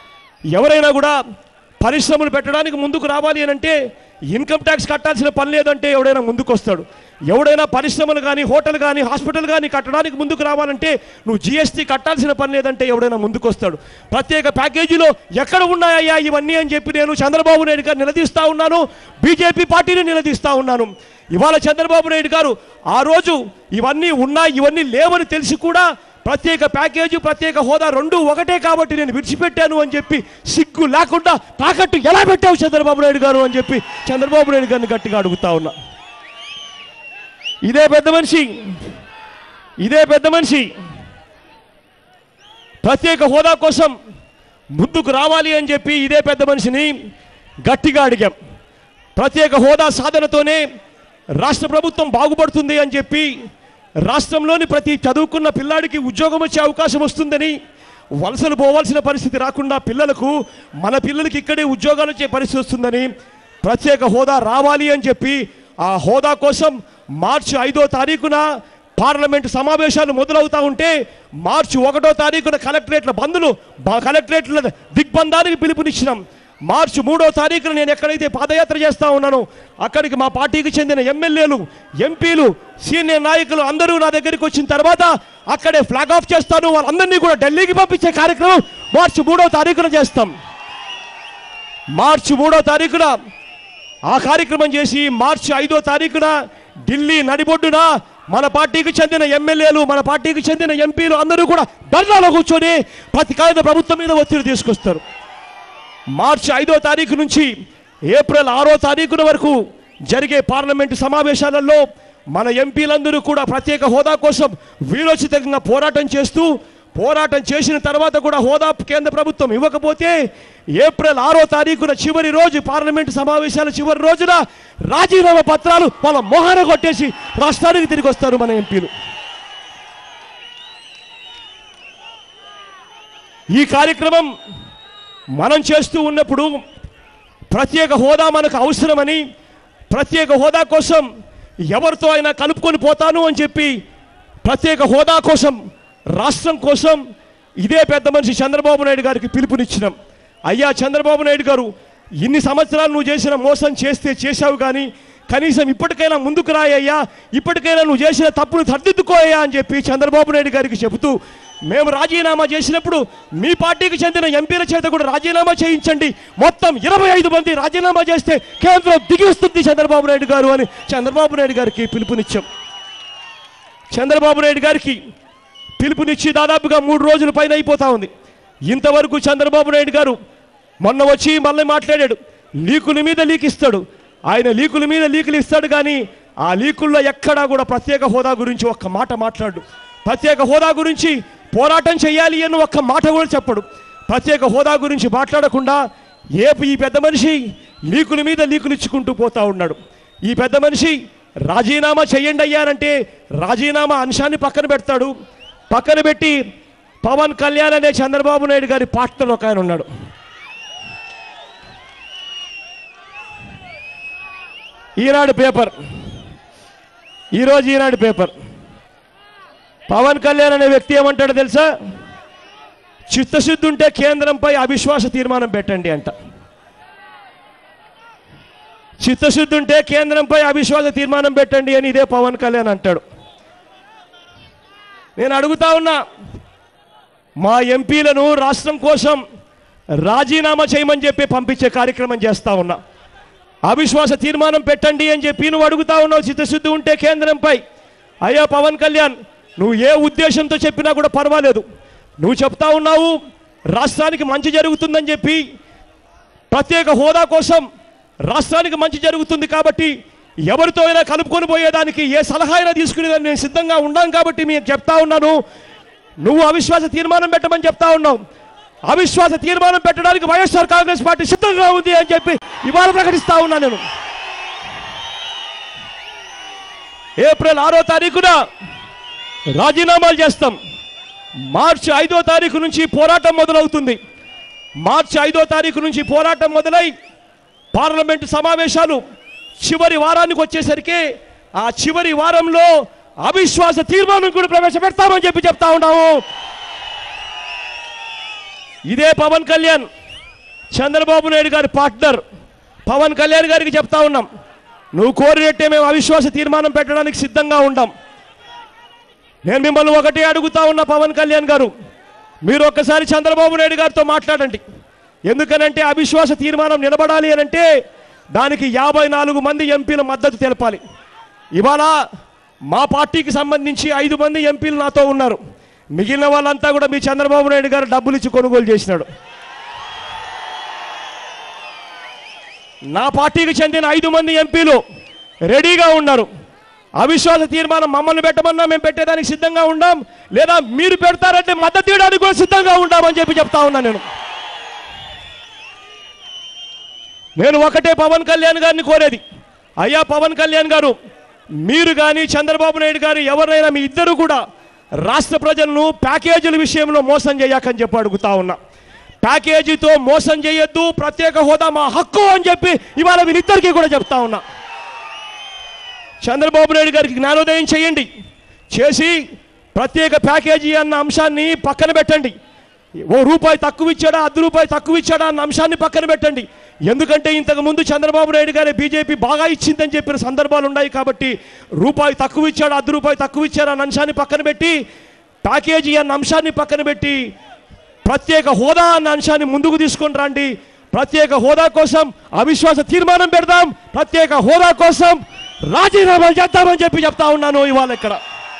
ఎవరైనా కూడా పరిశ్రమలు పెట్టడానికి ముందుకు రావాలి అని అంటే ఇన్కమ్ ట్యాక్స్ కట్టాల్సిన పని లేదంటే ఎవడైనా ముందుకు వస్తాడు ఎవడైనా పరిశ్రమలు కానీ హోటల్ కానీ హాస్పిటల్ కానీ కట్టడానికి ముందుకు రావాలంటే నువ్వు జిఎస్టీ కట్టాల్సిన పని లేదంటే ఎవడైనా ముందుకు వస్తాడు ప్రత్యేక ప్యాకేజీలో ఎక్కడ ఉన్నాయయ్యా ఇవన్నీ అని చెప్పి నేను చంద్రబాబు నాయుడు గారు నిలదీస్తా ఉన్నాను బీజేపీ పార్టీని నిలదీస్తా ఉన్నాను ఇవాళ చంద్రబాబు నాయుడు గారు ఆ రోజు ఇవన్నీ ఉన్నాయి ఇవన్నీ లేవని తెలిసి కూడా ప్రత్యేక ప్యాకేజీ ప్రత్యేక హోదా రెండు ఒకటే కాబట్టి నేను విడిచిపెట్టాను అని చెప్పి సిగ్గు లేకుండా తాకట్టు ఎలా పెట్టావు చంద్రబాబు నాయుడు గారు అని చెప్పి చంద్రబాబు నాయుడు గారిని గట్టిగా అడుగుతా ఉన్నా ఇదే పెద్ద మనిషి ఇదే పెద్ద మనిషి ప్రత్యేక హోదా కోసం ముందుకు రావాలి అని చెప్పి ఇదే పెద్ద మనిషిని గట్టిగా అడిగాం ప్రత్యేక హోదా సాధనతోనే రాష్ట్ర ప్రభుత్వం బాగుపడుతుంది అని చెప్పి రాష్ట్రంలోని ప్రతి చదువుకున్న పిల్లాడికి ఉద్యోగం వచ్చే అవకాశం వస్తుందని వలసలు పోవాల్సిన పరిస్థితి రాకుండా పిల్లలకు మన పిల్లలకి ఇక్కడే ఉద్యోగాలు వచ్చే పరిస్థితి వస్తుందని ప్రత్యేక హోదా రావాలి అని చెప్పి ఆ హోదా కోసం మార్చి ఐదో తారీఖున పార్లమెంట్ సమావేశాలు మొదలవుతా ఉంటే మార్చి ఒకటో తారీఖున కలెక్టరేట్ల బంధులు బ- కలెక్టరేట్ల దిగ్బంధానికి పిలుపునిచ్చినాం మార్చి మూడో తారీఖున నేను ఎక్కడైతే పాదయాత్ర చేస్తా ఉన్నానో అక్కడికి మా పార్టీకి చెందిన ఎమ్మెల్యేలు ఎంపీలు సీనియర్ నాయకులు అందరూ నా దగ్గరికి వచ్చిన తర్వాత అక్కడే ఫ్లాగ్ ఆఫ్ చేస్తాను వాళ్ళందరినీ కూడా ఢిల్లీకి పంపించే కార్యక్రమం మార్చి మూడో తారీఖున చేస్తాం మార్చి మూడో తారీఖున ఆ కార్యక్రమం చేసి మార్చి ఐదో తారీఖున ఢిల్లీ నడిబొడ్డున మన పార్టీకి చెందిన ఎమ్మెల్యేలు మన పార్టీకి చెందిన ఎంపీలు అందరూ కూడా ధర్నాలో కూర్చొని ప్రతి కేంద్ర ప్రభుత్వం మీద ఒత్తిడి తీసుకొస్తారు మార్చి ఐదో తారీఖు నుంచి ఏప్రిల్ ఆరో తారీఖున వరకు జరిగే పార్లమెంటు సమావేశాలలో మన ఎంపీలందరూ కూడా ప్రత్యేక హోదా కోసం వీరోచితంగా పోరాటం చేస్తూ పోరాటం చేసిన తర్వాత కూడా హోదా కేంద్ర ప్రభుత్వం ఇవ్వకపోతే ఏప్రిల్ ఆరో తారీఖున చివరి రోజు పార్లమెంటు సమావేశాల చివరి రోజున రాజీనామా పత్రాలు వాళ్ళ మొహాన కొట్టేసి రాష్ట్రానికి తిరిగి వస్తారు మన ఎంపీలు ఈ కార్యక్రమం మనం చేస్తూ ఉన్నప్పుడు ప్రత్యేక హోదా మనకు అవసరమని ప్రత్యేక హోదా కోసం ఎవరితో అయినా కలుపుకొని పోతాను అని చెప్పి ప్రత్యేక హోదా కోసం రాష్ట్రం కోసం ఇదే పెద్ద మనిషి చంద్రబాబు నాయుడు గారికి పిలుపునిచ్చినాం అయ్యా చంద్రబాబు నాయుడు గారు ఇన్ని సంవత్సరాలు నువ్వు చేసిన మోసం చేస్తే చేశావు కానీ కనీసం ఇప్పటికైనా ముందుకు రాయ్యా ఇప్పటికైనా నువ్వు చేసిన తప్పును సర్దిద్దుకోయ్యా అని చెప్పి చంద్రబాబు నాయుడు గారికి చెబుతూ మేము రాజీనామా చేసినప్పుడు మీ పార్టీకి చెందిన ఎంపీల చేత కూడా రాజీనామా చేయించండి మొత్తం ఇరవై ఐదు మంది రాజీనామా చేస్తే కేంద్రం దిగిస్తుంది చంద్రబాబు నాయుడు గారు అని చంద్రబాబు నాయుడు గారికి పిలుపునిచ్చాం చంద్రబాబు నాయుడు గారికి పిలుపునిచ్చి దాదాపుగా మూడు రోజుల పైన అయిపోతా ఉంది ఇంతవరకు చంద్రబాబు నాయుడు గారు మొన్న వచ్చి మళ్ళీ మాట్లాడాడు లీకుల మీద లీక్ ఇస్తాడు ఆయన లీకుల మీద లీకులు ఇస్తాడు కానీ ఆ లీకుల్లో ఎక్కడా కూడా ప్రత్యేక హోదా గురించి ఒక్క మాట మాట్లాడు ప్రత్యేక హోదా గురించి పోరాటం చేయాలి అని ఒక్క మాట కూడా చెప్పడు ప్రత్యేక హోదా గురించి మాట్లాడకుండా ఏ ఈ పెద్ద మనిషి లీకుల మీద లీకులు ఇచ్చుకుంటూ పోతా ఉన్నాడు ఈ పెద్ద మనిషి రాజీనామా చేయండి అయ్యారంటే రాజీనామా అంశాన్ని పక్కన పెడతాడు పక్కన పెట్టి పవన్ కళ్యాణ్ అనే చంద్రబాబు నాయుడు గారి పార్ట్నర్ ఒక ఆయన ఉన్నాడు ఈనాడు పేపర్ ఈరోజు ఈనాడు పేపర్ పవన్ కళ్యాణ్ అనే వ్యక్తి ఏమంటాడు తెలుసా చిత్తశుద్ధి ఉంటే కేంద్రంపై అవిశ్వాస తీర్మానం పెట్టండి అంట చిత్తశుద్ధి ఉంటే కేంద్రంపై అవిశ్వాస తీర్మానం పెట్టండి అని ఇదే పవన్ కళ్యాణ్ అంటాడు నేను అడుగుతా ఉన్నా మా ఎంపీలను రాష్ట్రం కోసం రాజీనామా చేయమని చెప్పి పంపించే కార్యక్రమం చేస్తా ఉన్నా అవిశ్వాస తీర్మానం పెట్టండి అని చెప్పి నువ్వు అడుగుతా ఉన్నావు చిత్తశుద్ధి ఉంటే కేంద్రంపై అయ్యా పవన్ కళ్యాణ్ నువ్వు ఏ ఉద్దేశంతో చెప్పినా కూడా పర్వాలేదు నువ్వు చెప్తా ఉన్నావు రాష్ట్రానికి మంచి జరుగుతుందని చెప్పి ప్రత్యేక హోదా కోసం రాష్ట్రానికి మంచి జరుగుతుంది కాబట్టి ఎవరితో అయినా కలుపుకొని పోయేదానికి ఏ సలహా అయినా తీసుకునేదాన్ని నేను సిద్ధంగా ఉన్నాను కాబట్టి మీకు చెప్తా ఉన్నాను నువ్వు అవిశ్వాస తీర్మానం పెట్టమని చెప్తా ఉన్నావు అవిశ్వాస తీర్మానం పెట్టడానికి వైఎస్ఆర్ కాంగ్రెస్ పార్టీ సిద్ధంగా ఉంది అని చెప్పి ఇవాళ ప్రకటిస్తా ఉన్నా నేను ఏప్రిల్ ఆరో తారీఖున రాజీనామాలు చేస్తాం మార్చి ఐదో తారీఖు నుంచి పోరాటం మొదలవుతుంది మార్చి ఐదో తారీఖు నుంచి పోరాటం మొదలై పార్లమెంటు సమావేశాలు చివరి వారానికి వచ్చేసరికి ఆ చివరి వారంలో అవిశ్వాస తీర్మానం కూడా ప్రవేశపెడతామని చెప్పి చెప్తా ఉన్నాము ఇదే పవన్ కళ్యాణ్ చంద్రబాబు నాయుడు గారి పార్ట్నర్ పవన్ కళ్యాణ్ గారికి చెప్తా ఉన్నాం నువ్వు కోరినట్టే మేము అవిశ్వాస తీర్మానం పెట్టడానికి సిద్ధంగా ఉంటాం నేను మిమ్మల్ని ఒకటే అడుగుతా ఉన్నా పవన్ కళ్యాణ్ గారు మీరు ఒక్కసారి చంద్రబాబు నాయుడు గారితో మాట్లాడండి ఎందుకనంటే అవిశ్వాస తీర్మానం నిలబడాలి అని అంటే దానికి యాభై నాలుగు మంది ఎంపీల మద్దతు తెలపాలి ఇవాళ మా పార్టీకి సంబంధించి ఐదు మంది ఎంపీలు నాతో ఉన్నారు మిగిలిన వాళ్ళంతా కూడా మీ చంద్రబాబు నాయుడు గారు డబ్బులు ఇచ్చి కొనుగోలు చేసినాడు నా పార్టీకి చెందిన ఐదు మంది ఎంపీలు రెడీగా ఉన్నారు అవిశ్వాస తీర్మానం మమ్మల్ని పెట్టమన్నా మేము పెట్టేదానికి సిద్ధంగా ఉండాం లేదా మీరు పెడతారంటే మద్దతు ఇవ్వడానికి కూడా సిద్ధంగా ఉండామని చెప్పి చెప్తా ఉన్నా నేను నేను ఒకటే పవన్ కళ్యాణ్ గారిని కోరేది అయ్యా పవన్ కళ్యాణ్ గారు మీరు కానీ చంద్రబాబు నాయుడు గారు ఎవరైనా మీ ఇద్దరు కూడా రాష్ట్ర ప్రజలను ప్యాకేజీల విషయంలో మోసం చేయకని చెప్పి అడుగుతా ఉన్నా ప్యాకేజీతో మోసం చేయొద్దు ప్రత్యేక హోదా మా హక్కు అని చెప్పి ఇవాళ వీళ్ళిద్దరికీ కూడా చెప్తా ఉన్నా చంద్రబాబు నాయుడు గారికి జ్ఞానోదయం చేయండి చేసి ప్రత్యేక ప్యాకేజీ అన్న అంశాన్ని పక్కన పెట్టండి ఓ రూపాయి తక్కువ ఇచ్చాడా అర్ధ రూపాయి తక్కువ ఇచ్చాడా అన్న అంశాన్ని పక్కన పెట్టండి ఎందుకంటే ఇంతకు ముందు చంద్రబాబు నాయుడు గారి బీజేపీ బాగా ఇచ్చిందని చెప్పిన సందర్భాలు ఉన్నాయి కాబట్టి రూపాయి తక్కువ ఇచ్చాడా అర్ధ రూపాయి తక్కువ ఇచ్చాడా అన్న అంశాన్ని పక్కన పెట్టి ప్యాకేజీ అన్న అంశాన్ని పక్కన పెట్టి ప్రత్యేక హోదా అన్న అంశాన్ని ముందుకు తీసుకొని రండి ప్రత్యేక హోదా కోసం అవిశ్వాస తీర్మానం పెడదాం ప్రత్యేక హోదా కోసం రాజీనామాలు చేద్దామని చెప్పి చెప్తా ఉన్నాను ఇవాళ ఇక్కడ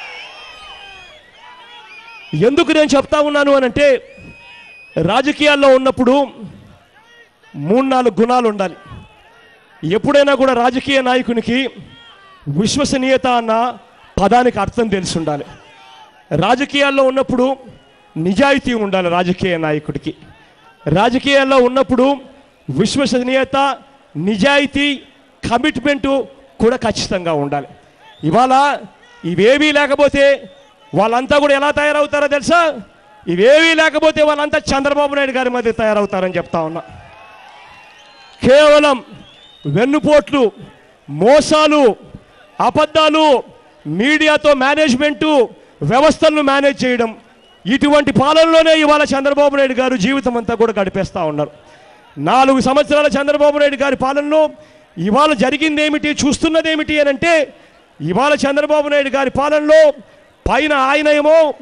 ఎందుకు నేను చెప్తా ఉన్నాను అని అంటే రాజకీయాల్లో ఉన్నప్పుడు మూడు నాలుగు గుణాలు ఉండాలి ఎప్పుడైనా కూడా రాజకీయ నాయకునికి విశ్వసనీయత అన్న పదానికి అర్థం తెలిసి ఉండాలి రాజకీయాల్లో ఉన్నప్పుడు నిజాయితీ ఉండాలి రాజకీయ నాయకుడికి రాజకీయాల్లో ఉన్నప్పుడు విశ్వసనీయత నిజాయితీ కమిట్మెంటు కూడా ఖచ్చితంగా ఉండాలి ఇవాళ ఇవేవీ లేకపోతే వాళ్ళంతా కూడా ఎలా తయారవుతారో తెలుసా ఇవేవీ లేకపోతే వాళ్ళంతా చంద్రబాబు నాయుడు గారి మధ్య తయారవుతారని చెప్తా ఉన్నా కేవలం వెన్నుపోట్లు మోసాలు అబద్ధాలు మీడియాతో మేనేజ్మెంటు వ్యవస్థలను మేనేజ్ చేయడం ఇటువంటి పాలనలోనే ఇవాళ చంద్రబాబు నాయుడు గారు జీవితం అంతా కూడా గడిపేస్తూ ఉన్నారు నాలుగు సంవత్సరాల చంద్రబాబు నాయుడు గారి పాలనలో ఇవాళ జరిగింది ఏమిటి చూస్తున్నది ఏమిటి అని అంటే ఇవాళ చంద్రబాబు నాయుడు గారి పాలనలో పైన ఆయన ఏమో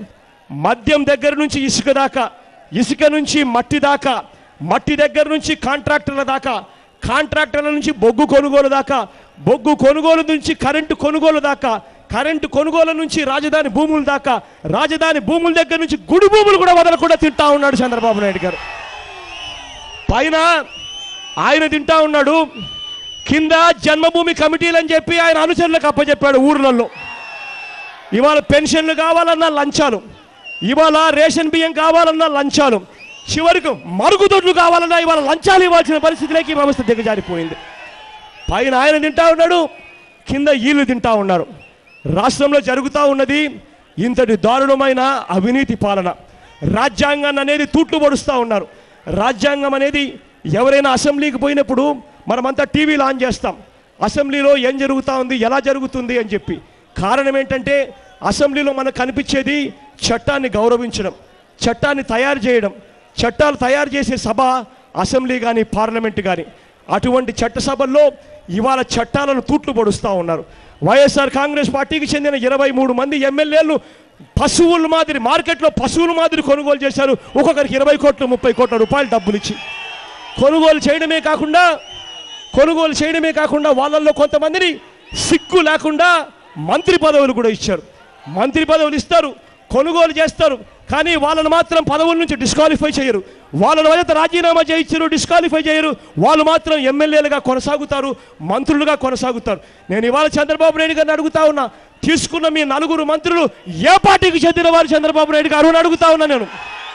మద్యం దగ్గర నుంచి ఇసుక దాకా ఇసుక నుంచి మట్టి దాకా మట్టి దగ్గర నుంచి కాంట్రాక్టర్ల దాకా కాంట్రాక్టర్ల నుంచి బొగ్గు కొనుగోలు దాకా బొగ్గు కొనుగోలు నుంచి కరెంటు కొనుగోలు దాకా కరెంటు కొనుగోలు నుంచి రాజధాని భూముల దాకా రాజధాని భూముల దగ్గర నుంచి గుడి భూములు కూడా వదలకుండా తింటా ఉన్నాడు చంద్రబాబు నాయుడు గారు పైన ఆయన తింటా ఉన్నాడు కింద జన్మభూమి కమిటీలు అని చెప్పి ఆయన అనుచరులకు అప్పచెప్పాడు ఊర్లలో ఇవాళ పెన్షన్లు కావాలన్నా లంచాలు ఇవాళ రేషన్ బియ్యం కావాలన్నా లంచాలు చివరికి మరుగుదొడ్లు కావాలన్నా ఇవాళ లంచాలు ఇవ్వాల్సిన పరిస్థితిలోకి ఈ వ్యవస్థ దిగజారిపోయింది పైన ఆయన తింటా ఉన్నాడు కింద వీళ్ళు తింటా ఉన్నారు రాష్ట్రంలో జరుగుతూ ఉన్నది ఇంతటి దారుణమైన అవినీతి పాలన రాజ్యాంగాన్ని అనేది తూట్లు పొడుస్తూ ఉన్నారు రాజ్యాంగం అనేది ఎవరైనా అసెంబ్లీకి పోయినప్పుడు మనమంతా టీవీలు ఆన్ చేస్తాం అసెంబ్లీలో ఏం జరుగుతూ ఉంది ఎలా జరుగుతుంది అని చెప్పి కారణం ఏంటంటే అసెంబ్లీలో మనకు కనిపించేది చట్టాన్ని గౌరవించడం చట్టాన్ని తయారు చేయడం చట్టాలు తయారు చేసే సభ అసెంబ్లీ కానీ పార్లమెంట్ కానీ అటువంటి చట్టసభల్లో ఇవాళ చట్టాలను తూట్లు పొడుస్తూ ఉన్నారు వైఎస్ఆర్ కాంగ్రెస్ పార్టీకి చెందిన ఇరవై మూడు మంది ఎమ్మెల్యేలు పశువుల మాదిరి మార్కెట్లో పశువుల మాదిరి కొనుగోలు చేశారు ఒక్కొక్కరికి ఇరవై కోట్లు ముప్పై కోట్ల రూపాయలు డబ్బులు ఇచ్చి కొనుగోలు చేయడమే కాకుండా కొనుగోలు చేయడమే కాకుండా వాళ్ళల్లో కొంతమందిని సిగ్గు లేకుండా మంత్రి పదవులు కూడా ఇచ్చారు మంత్రి పదవులు ఇస్తారు కొనుగోలు చేస్తారు కానీ వాళ్ళను మాత్రం పదవుల నుంచి డిస్క్వాలిఫై చేయరు వాళ్ళని వద్ద రాజీనామా చేయించరు డిస్క్వాలిఫై చేయరు వాళ్ళు మాత్రం ఎమ్మెల్యేలుగా కొనసాగుతారు మంత్రులుగా కొనసాగుతారు నేను ఇవాళ చంద్రబాబు నాయుడు గారిని అడుగుతా ఉన్నా తీసుకున్న మీ నలుగురు మంత్రులు ఏ పార్టీకి చెందిన వారు చంద్రబాబు నాయుడు గారు అని అడుగుతా ఉన్నా నేను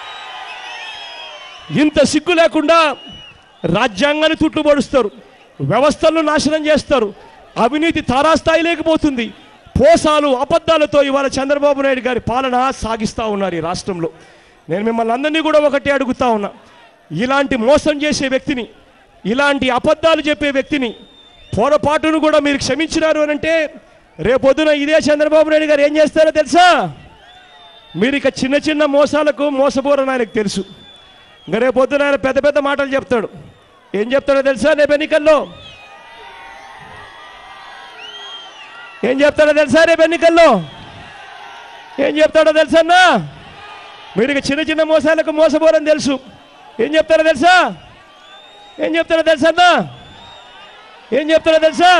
ఇంత సిగ్గు లేకుండా రాజ్యాంగాన్ని తుట్టుపడుస్తారు వ్యవస్థలను నాశనం చేస్తారు అవినీతి తారాస్థాయి లేకపోతుంది పోసాలు అబద్ధాలతో ఇవాళ చంద్రబాబు నాయుడు గారి పాలన సాగిస్తూ ఉన్నారు ఈ రాష్ట్రంలో నేను మిమ్మల్ని అందరినీ కూడా ఒకటి అడుగుతా ఉన్నా ఇలాంటి మోసం చేసే వ్యక్తిని ఇలాంటి అబద్ధాలు చెప్పే వ్యక్తిని పొరపాటును కూడా మీరు క్షమించినారు అని అంటే రేపొద్దున ఇదే చంద్రబాబు నాయుడు గారు ఏం చేస్తారో తెలుసా మీరు ఇక చిన్న చిన్న మోసాలకు మోసపోరని ఆయనకు తెలుసు ఇంకా రేపు పొద్దున ఆయన పెద్ద పెద్ద మాటలు చెప్తాడు ఏం చెప్తాడో తెలుసా రేపు ఎన్నికల్లో ఏం చెప్తాడో తెలుసా రేపు ఎన్నికల్లో ఏం చెప్తాడో తెలుసా అన్నా మీరు ఇక చిన్న చిన్న మోసాలకు మోసపోరని తెలుసు ఏం చెప్తారో తెలుసా ఏం చెప్తారో తెలుసా అన్నా ఏం చెప్తారో తెలుసా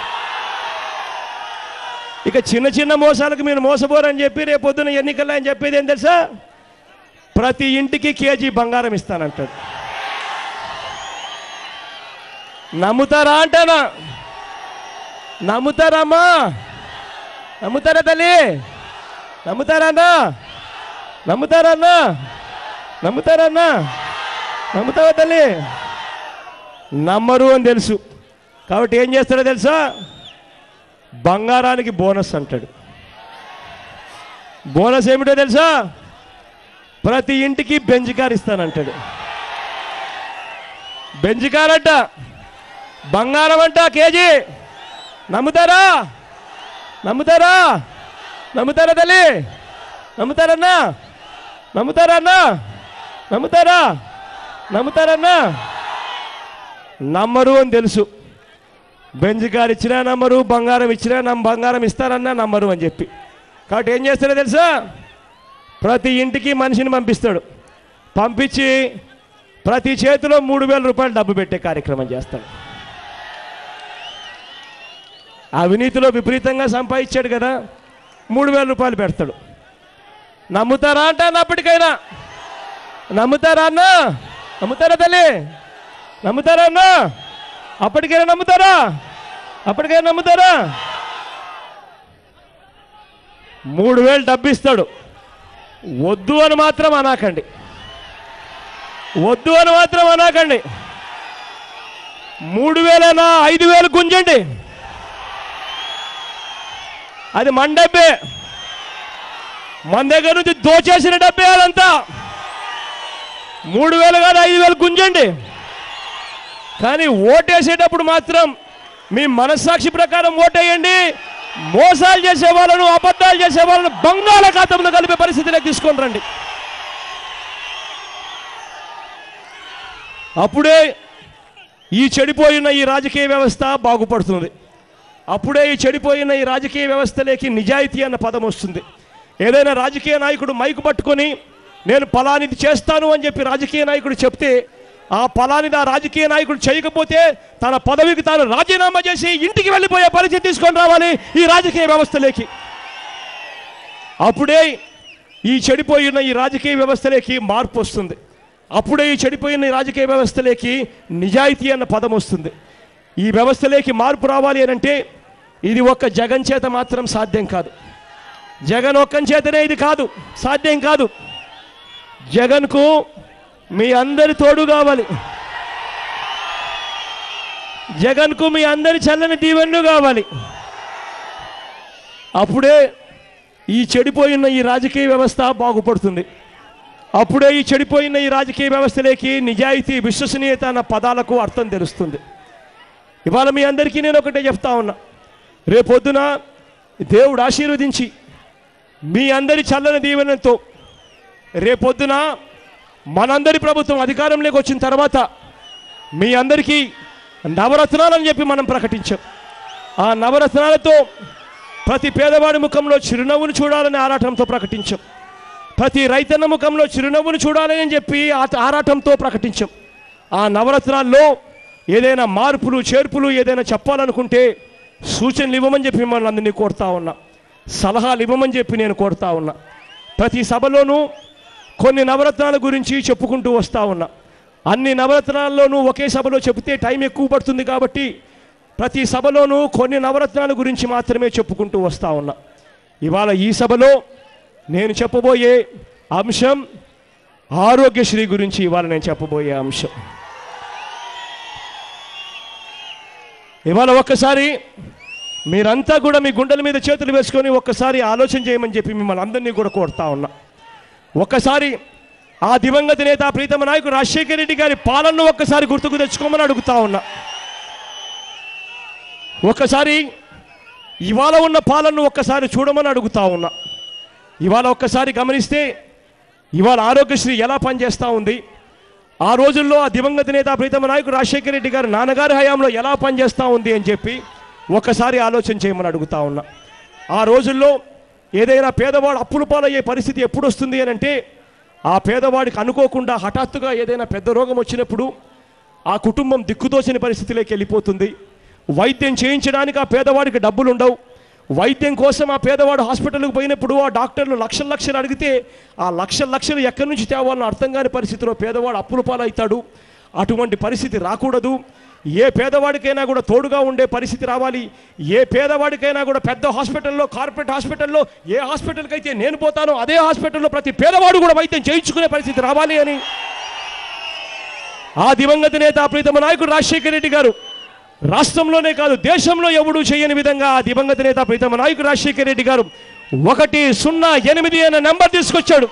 ఇక చిన్న చిన్న మోసాలకు మీరు మోసపోరని చెప్పి రేపు పొద్దున ఎన్నికల్లో ఆయన చెప్పేది ఏం తెలుసా ప్రతి ఇంటికి కేజీ బంగారం ఇస్తానంటాడు నమ్ముతారా అంటానా నమ్ముతారమ్మా నమ్ముతారా తల్లి నమ్ముతారన్నా నమ్ముతారన్నా నమ్ముతారన్నా నమ్ముతావా తల్లి నమ్మరు అని తెలుసు కాబట్టి ఏం చేస్తాడో తెలుసా బంగారానికి బోనస్ అంటాడు బోనస్ ఏమిటో తెలుసా ప్రతి ఇంటికి బెంజ్ కార్ ఇస్తానంటాడు బెంజ్ కార్ అంట బంగారం అంట కేజీ నమ్ముతారా నమ్ముతారా నమ్ముతారా తల్లి నమ్ముతారన్నా నమ్ముతారా అన్నా నమ్ముతారా నమ్ముతారన్నా నమ్మరు అని తెలుసు బెంజ్ కార్ ఇచ్చినా నమ్మరు బంగారం ఇచ్చినా నమ్మ బంగారం ఇస్తారన్నా నమ్మరు అని చెప్పి కాబట్టి ఏం చేస్తారో తెలుసా ప్రతి ఇంటికి మనిషిని పంపిస్తాడు పంపించి ప్రతి చేతిలో మూడు వేల రూపాయలు డబ్బు పెట్టే కార్యక్రమం చేస్తాడు అవినీతిలో విపరీతంగా సంపాదించాడు కదా మూడు వేల రూపాయలు పెడతాడు నమ్ముతారా అంట అప్పటికైనా నమ్ముతారా అన్న నమ్ముతారా తల్లి నమ్ముతారా అన్న అప్పటికైనా నమ్ముతారా అప్పటికైనా నమ్ముతారా మూడు వేలు డబ్బు ఇస్తాడు వద్దు అని మాత్రం అనాకండి వద్దు అని మాత్రం అనాకండి మూడు వేలైనా ఐదు వేలు గుంజండి అది మన డబ్బే మన దగ్గర నుంచి దోచేసిన డబ్బే అదంతా మూడు వేలు కాదు ఐదు వేలు గుంజండి కానీ ఓటేసేటప్పుడు మాత్రం మీ మనస్సాక్షి ప్రకారం ఓటేయండి మోసాలు చేసే వాళ్ళను అబద్ధాలు చేసే వాళ్ళను బంగాళాఖాతంలో కలిపే పరిస్థితిలోకి తీసుకొని రండి అప్పుడే ఈ చెడిపోయిన ఈ రాజకీయ వ్యవస్థ బాగుపడుతుంది అప్పుడే ఈ చెడిపోయిన ఈ రాజకీయ వ్యవస్థలోకి నిజాయితీ అన్న పదం వస్తుంది ఏదైనా రాజకీయ నాయకుడు మైకు పట్టుకొని నేను ఫలానిది చేస్తాను అని చెప్పి రాజకీయ నాయకుడు చెప్తే ఆ ఫలానిది ఆ రాజకీయ నాయకుడు చేయకపోతే తన పదవికి తాను రాజీనామా చేసి ఇంటికి వెళ్ళిపోయే పరిస్థితి తీసుకొని రావాలి ఈ రాజకీయ వ్యవస్థలోకి అప్పుడే ఈ చెడిపోయిన ఈ రాజకీయ వ్యవస్థలోకి మార్పు వస్తుంది అప్పుడే ఈ చెడిపోయిన ఈ రాజకీయ వ్యవస్థలోకి నిజాయితీ అన్న పదం వస్తుంది ఈ వ్యవస్థలోకి మార్పు రావాలి అని అంటే ఇది ఒక్క జగన్ చేత మాత్రం సాధ్యం కాదు జగన్ ఒక్కని చేతనే ఇది కాదు సాధ్యం కాదు జగన్కు మీ అందరి తోడు కావాలి జగన్కు మీ అందరి చల్లని దీవెనలు కావాలి అప్పుడే ఈ చెడిపోయిన ఈ రాజకీయ వ్యవస్థ బాగుపడుతుంది అప్పుడే ఈ చెడిపోయిన ఈ రాజకీయ వ్యవస్థలోకి నిజాయితీ విశ్వసనీయత అన్న పదాలకు అర్థం తెలుస్తుంది ఇవాళ మీ అందరికీ నేను ఒకటే చెప్తా ఉన్నా రేపొద్దున దేవుడు ఆశీర్వదించి మీ అందరి చల్లని దీవెనతో రేపొద్దున మనందరి ప్రభుత్వం అధికారంలోకి వచ్చిన తర్వాత మీ అందరికీ నవరత్నాలని చెప్పి మనం ప్రకటించాం ఆ నవరత్నాలతో ప్రతి పేదవాడి ముఖంలో చిరునవ్వును చూడాలని ఆరాటంతో ప్రకటించాం ప్రతి రైతన్న ముఖంలో చిరునవ్వును చూడాలని చెప్పి ఆ ఆరాటంతో ప్రకటించాం ఆ నవరత్నాల్లో ఏదైనా మార్పులు చేర్పులు ఏదైనా చెప్పాలనుకుంటే సూచనలు ఇవ్వమని చెప్పి మిమ్మల్ని అందరినీ కోరుతా ఉన్నా సలహాలు ఇవ్వమని చెప్పి నేను కోరుతా ఉన్నా ప్రతి సభలోనూ కొన్ని నవరత్నాల గురించి చెప్పుకుంటూ వస్తా ఉన్నా అన్ని నవరత్నాల్లోనూ ఒకే సభలో చెబితే టైం ఎక్కువ పడుతుంది కాబట్టి ప్రతి సభలోనూ కొన్ని నవరత్నాల గురించి మాత్రమే చెప్పుకుంటూ వస్తా ఉన్నా ఇవాళ ఈ సభలో నేను చెప్పబోయే అంశం ఆరోగ్యశ్రీ గురించి ఇవాళ నేను చెప్పబోయే అంశం ఇవాళ ఒక్కసారి మీరంతా కూడా మీ గుండెల మీద చేతులు వేసుకొని ఒక్కసారి ఆలోచన చేయమని చెప్పి మిమ్మల్ని అందరినీ కూడా కోరుతా ఉన్నా ఒక్కసారి ఆ దివంగత నేత ప్రీతమ నాయకుడు రాజశేఖర రెడ్డి గారి పాలనను ఒక్కసారి గుర్తుకు తెచ్చుకోమని అడుగుతా ఉన్నా ఒక్కసారి ఇవాళ ఉన్న పాలనను ఒక్కసారి చూడమని అడుగుతా ఉన్నా ఇవాళ ఒక్కసారి గమనిస్తే ఇవాళ ఆరోగ్యశ్రీ ఎలా పనిచేస్తూ ఉంది ఆ రోజుల్లో ఆ దివంగత నేత ప్రీతమ నాయకుడు రాజశేఖర రెడ్డి గారు నాన్నగారి హయాంలో ఎలా పనిచేస్తూ ఉంది అని చెప్పి ఒక్కసారి ఆలోచన చేయమని అడుగుతా ఉన్నా ఆ రోజుల్లో ఏదైనా పేదవాడు అప్పుల పాలయ్యే పరిస్థితి ఎప్పుడు వస్తుంది అని అంటే ఆ పేదవాడికి అనుకోకుండా హఠాత్తుగా ఏదైనా పెద్ద రోగం వచ్చినప్పుడు ఆ కుటుంబం దిక్కుతోచని పరిస్థితిలోకి వెళ్ళిపోతుంది వైద్యం చేయించడానికి ఆ పేదవాడికి డబ్బులు ఉండవు వైద్యం కోసం ఆ పేదవాడు హాస్పిటల్కి పోయినప్పుడు ఆ డాక్టర్లు లక్షల లక్షలు అడిగితే ఆ లక్షల లక్షలు ఎక్కడి నుంచి తేవాలని అర్థం కాని పరిస్థితిలో పేదవాడు అప్పుల పాలవుతాడు అటువంటి పరిస్థితి రాకూడదు ఏ పేదవాడికైనా కూడా తోడుగా ఉండే పరిస్థితి రావాలి ఏ పేదవాడికైనా కూడా పెద్ద హాస్పిటల్లో కార్పొరేట్ హాస్పిటల్లో ఏ హాస్పిటల్కి అయితే నేను పోతానో అదే హాస్పిటల్లో ప్రతి పేదవాడు కూడా వైద్యం చేయించుకునే పరిస్థితి రావాలి అని ఆ దివంగత నేత ప్రీతమ నాయకుడు రాజశేఖర రెడ్డి గారు రాష్ట్రంలోనే కాదు దేశంలో ఎవడూ చేయని విధంగా ఆ దివంగత నేత ప్రీతమ నాయకుడు రాజశేఖర రెడ్డి గారు ఒకటి సున్నా ఎనిమిది అనే నెంబర్ తీసుకొచ్చాడు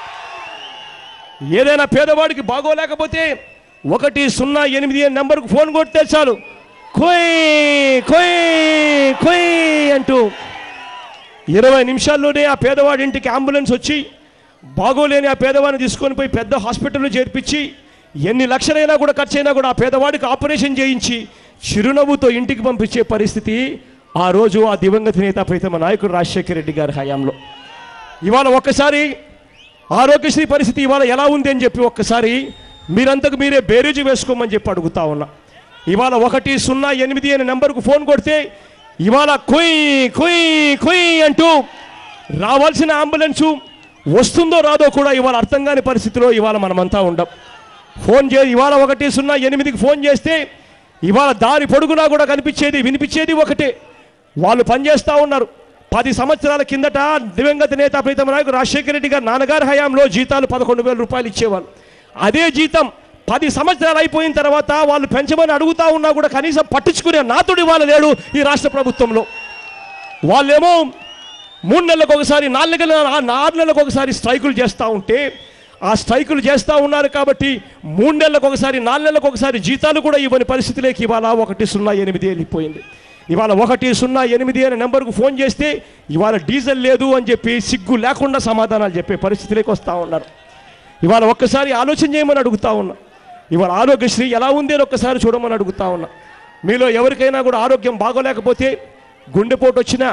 ఏదైనా పేదవాడికి బాగోలేకపోతే ఒకటి సున్నా ఎనిమిది అనే నెంబర్కు ఫోన్ కొడితే చాలు కొయ్ కొయ్ కొయ్ అంటూ ఇరవై నిమిషాల్లోనే ఆ పేదవాడి ఇంటికి అంబులెన్స్ వచ్చి బాగోలేని ఆ పేదవాడిని తీసుకొని పోయి పెద్ద హాస్పిటల్లో చేర్పించి ఎన్ని లక్షలైనా కూడా ఖర్చు అయినా కూడా ఆ పేదవాడికి ఆపరేషన్ చేయించి చిరునవ్వుతో ఇంటికి పంపించే పరిస్థితి ఆ రోజు ఆ దివంగత నేత ప్రీతమ నాయకుడు రాజశేఖర రెడ్డి గారి హయాంలో ఇవాళ ఒక్కసారి ఆరోగ్యశ్రీ పరిస్థితి ఇవాళ ఎలా ఉంది అని చెప్పి ఒక్కసారి మీరంతకు మీరే బేరీజు వేసుకోమని చెప్పి అడుగుతా ఉన్నా ఇవాళ ఒకటి సున్నా ఎనిమిది అనే నెంబర్కు ఫోన్ కొడితే ఇవాళ కొయ్ కొయ్ కొయ్ అంటూ రావాల్సిన అంబులెన్సు వస్తుందో రాదో కూడా ఇవాళ అర్థం కాని పరిస్థితిలో ఇవాళ మనమంతా ఉండం ఫోన్ చే ఇవాళ ఒకటి సున్నా ఎనిమిదికి ఫోన్ చేస్తే ఇవాళ దారి పొడుగునా కూడా కనిపించేది వినిపించేది ఒకటే వాళ్ళు పనిచేస్తూ ఉన్నారు పది సంవత్సరాల కిందట దివంగత నేత ప్రీతమ నాయకుడు రాజశేఖర రెడ్డి గారు నాన్నగారి హయాంలో జీతాలు పదకొండు వేల రూపాయలు ఇచ్చేవాళ్ళు అదే జీతం పది సంవత్సరాలు అయిపోయిన తర్వాత వాళ్ళు పెంచమని అడుగుతా ఉన్నా కూడా కనీసం పట్టించుకునే నాతుడి వాళ్ళు లేడు ఈ రాష్ట్ర ప్రభుత్వంలో వాళ్ళేమో మూడు నెలలకు ఒకసారి నాలుగు నెలల ఆరు నెలలకు ఒకసారి స్ట్రైకులు చేస్తూ ఉంటే ఆ స్ట్రైకులు చేస్తూ ఉన్నారు కాబట్టి మూడు నెలలకు ఒకసారి నాలుగు నెలలకు ఒకసారి జీతాలు కూడా ఇవ్వని పరిస్థితిలోకి ఇవాళ ఒకటి సున్నా ఎనిమిది వెళ్ళిపోయింది ఇవాళ ఒకటి సున్నా ఎనిమిది అనే నెంబర్కు ఫోన్ చేస్తే ఇవాళ డీజిల్ లేదు అని చెప్పి సిగ్గు లేకుండా సమాధానాలు చెప్పే పరిస్థితిలోకి వస్తూ ఉన్నారు ఇవాళ ఒక్కసారి ఆలోచన చేయమని అడుగుతా ఉన్నా ఇవాళ ఆరోగ్యశ్రీ ఎలా ఉంది అని ఒక్కసారి చూడమని అడుగుతా ఉన్నా మీలో ఎవరికైనా కూడా ఆరోగ్యం బాగోలేకపోతే గుండెపోటు వచ్చినా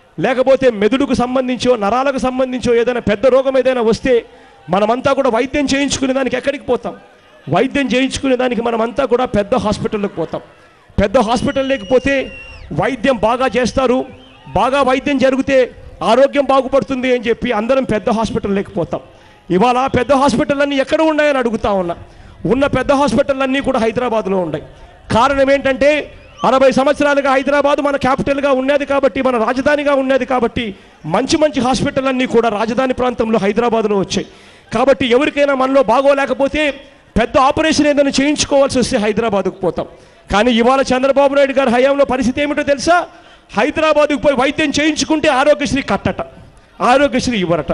లేకపోతే మెదడుకు సంబంధించో నరాలకు సంబంధించో ఏదైనా పెద్ద రోగం ఏదైనా వస్తే మనమంతా కూడా వైద్యం చేయించుకునే దానికి ఎక్కడికి పోతాం వైద్యం చేయించుకునే దానికి మనమంతా కూడా పెద్ద హాస్పిటల్కి పోతాం పెద్ద హాస్పిటల్ లేకపోతే వైద్యం బాగా చేస్తారు బాగా వైద్యం జరిగితే ఆరోగ్యం బాగుపడుతుంది అని చెప్పి అందరం పెద్ద హాస్పిటల్ లేకపోతాం ఇవాళ పెద్ద హాస్పిటల్ అన్నీ ఎక్కడ ఉన్నాయని అడుగుతా ఉన్నా ఉన్న పెద్ద హాస్పిటల్ అన్నీ కూడా హైదరాబాద్లో ఉన్నాయి కారణం ఏంటంటే అరవై సంవత్సరాలుగా హైదరాబాద్ మన క్యాపిటల్గా ఉన్నది కాబట్టి మన రాజధానిగా ఉన్నది కాబట్టి మంచి మంచి హాస్పిటల్ అన్నీ కూడా రాజధాని ప్రాంతంలో హైదరాబాద్లో వచ్చాయి కాబట్టి ఎవరికైనా మనలో బాగోలేకపోతే పెద్ద ఆపరేషన్ ఏదైనా చేయించుకోవాల్సి వస్తే హైదరాబాద్కు పోతాం కానీ ఇవాళ చంద్రబాబు నాయుడు గారి హయాంలో పరిస్థితి ఏమిటో తెలుసా హైదరాబాద్కు పోయి వైద్యం చేయించుకుంటే ఆరోగ్యశ్రీ కట్టట ఆరోగ్యశ్రీ ఇవ్వరట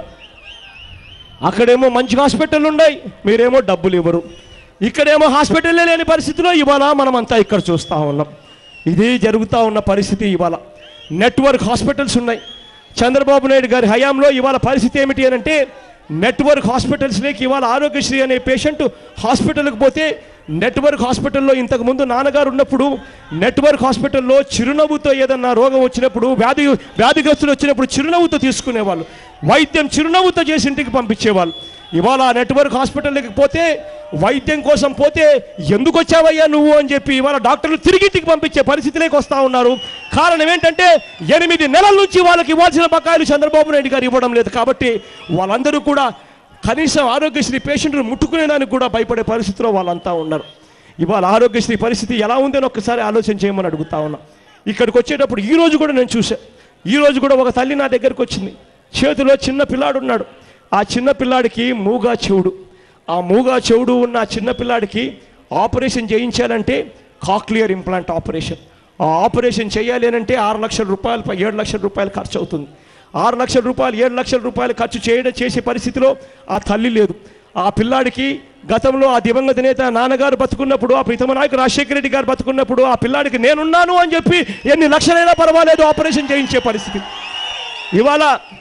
అక్కడేమో మంచి హాస్పిటల్ ఉన్నాయి మీరేమో డబ్బులు ఇవ్వరు ఇక్కడేమో హాస్పిటల్లే లేని పరిస్థితిలో ఇవాళ మనమంతా ఇక్కడ చూస్తూ ఉన్నాం ఇది జరుగుతూ ఉన్న పరిస్థితి ఇవాళ నెట్వర్క్ హాస్పిటల్స్ ఉన్నాయి చంద్రబాబు నాయుడు గారి హయాంలో ఇవాళ పరిస్థితి ఏమిటి అని అంటే నెట్వర్క్ హాస్పిటల్స్లోకి ఇవాళ ఆరోగ్యశ్రీ అనే పేషెంట్ హాస్పిటల్కి పోతే నెట్వర్క్ హాస్పిటల్లో ఇంతకుముందు నాన్నగారు ఉన్నప్పుడు నెట్వర్క్ హాస్పిటల్లో చిరునవ్వుతో ఏదన్నా రోగం వచ్చినప్పుడు వ్యాధి వ్యాధిగ్రస్తులు వచ్చినప్పుడు చిరునవ్వుతో తీసుకునేవాళ్ళు వైద్యం చిరునవ్వుతో చేసి ఇంటికి పంపించేవాళ్ళు ఇవాళ ఆ నెట్వర్క్ హాస్పిటల్కి పోతే వైద్యం కోసం పోతే ఎందుకు వచ్చావయ్యా నువ్వు అని చెప్పి ఇవాళ డాక్టర్లు తిరిగి ఇంటికి పంపించే పరిస్థితిలోకి వస్తూ ఉన్నారు కారణం ఏంటంటే ఎనిమిది నెలల నుంచి వాళ్ళకి ఇవ్వాల్సిన బకాయిలు చంద్రబాబు నాయుడు గారు ఇవ్వడం లేదు కాబట్టి వాళ్ళందరూ కూడా కనీసం ఆరోగ్యశ్రీ పేషెంట్ను ముట్టుకునేదానికి కూడా భయపడే పరిస్థితిలో వాళ్ళంతా ఉన్నారు ఇవాళ ఆరోగ్యశ్రీ పరిస్థితి ఎలా ఉందని ఒక్కసారి ఆలోచన చేయమని అడుగుతా ఉన్నా ఇక్కడికి వచ్చేటప్పుడు ఈ రోజు కూడా నేను చూసా ఈ రోజు కూడా ఒక తల్లి నా దగ్గరకు వచ్చింది చేతిలో చిన్న పిల్లాడు ఉన్నాడు ఆ చిన్న పిల్లాడికి మూగా చెవుడు ఆ మూగా చెవుడు ఉన్న ఆ చిన్న పిల్లాడికి ఆపరేషన్ చేయించాలంటే కాక్లియర్ ఇంప్లాంట్ ఆపరేషన్ ఆ ఆపరేషన్ చేయాలి అని అంటే ఆరు లక్షల రూపాయలు పై ఏడు లక్షల రూపాయలు ఖర్చు అవుతుంది ఆరు లక్షల రూపాయలు ఏడు లక్షల రూపాయలు ఖర్చు చేయడం చేసే పరిస్థితిలో ఆ తల్లి లేదు ఆ పిల్లాడికి గతంలో ఆ దివంగత నేత నాన్నగారు బతుకున్నప్పుడు ఆ ప్రీతమ నాయకు రాజశేఖర రెడ్డి గారు బతుకున్నప్పుడు ఆ పిల్లాడికి నేనున్నాను అని చెప్పి ఎన్ని లక్షలైనా పర్వాలేదు ఆపరేషన్ చేయించే పరిస్థితి ఇవాళ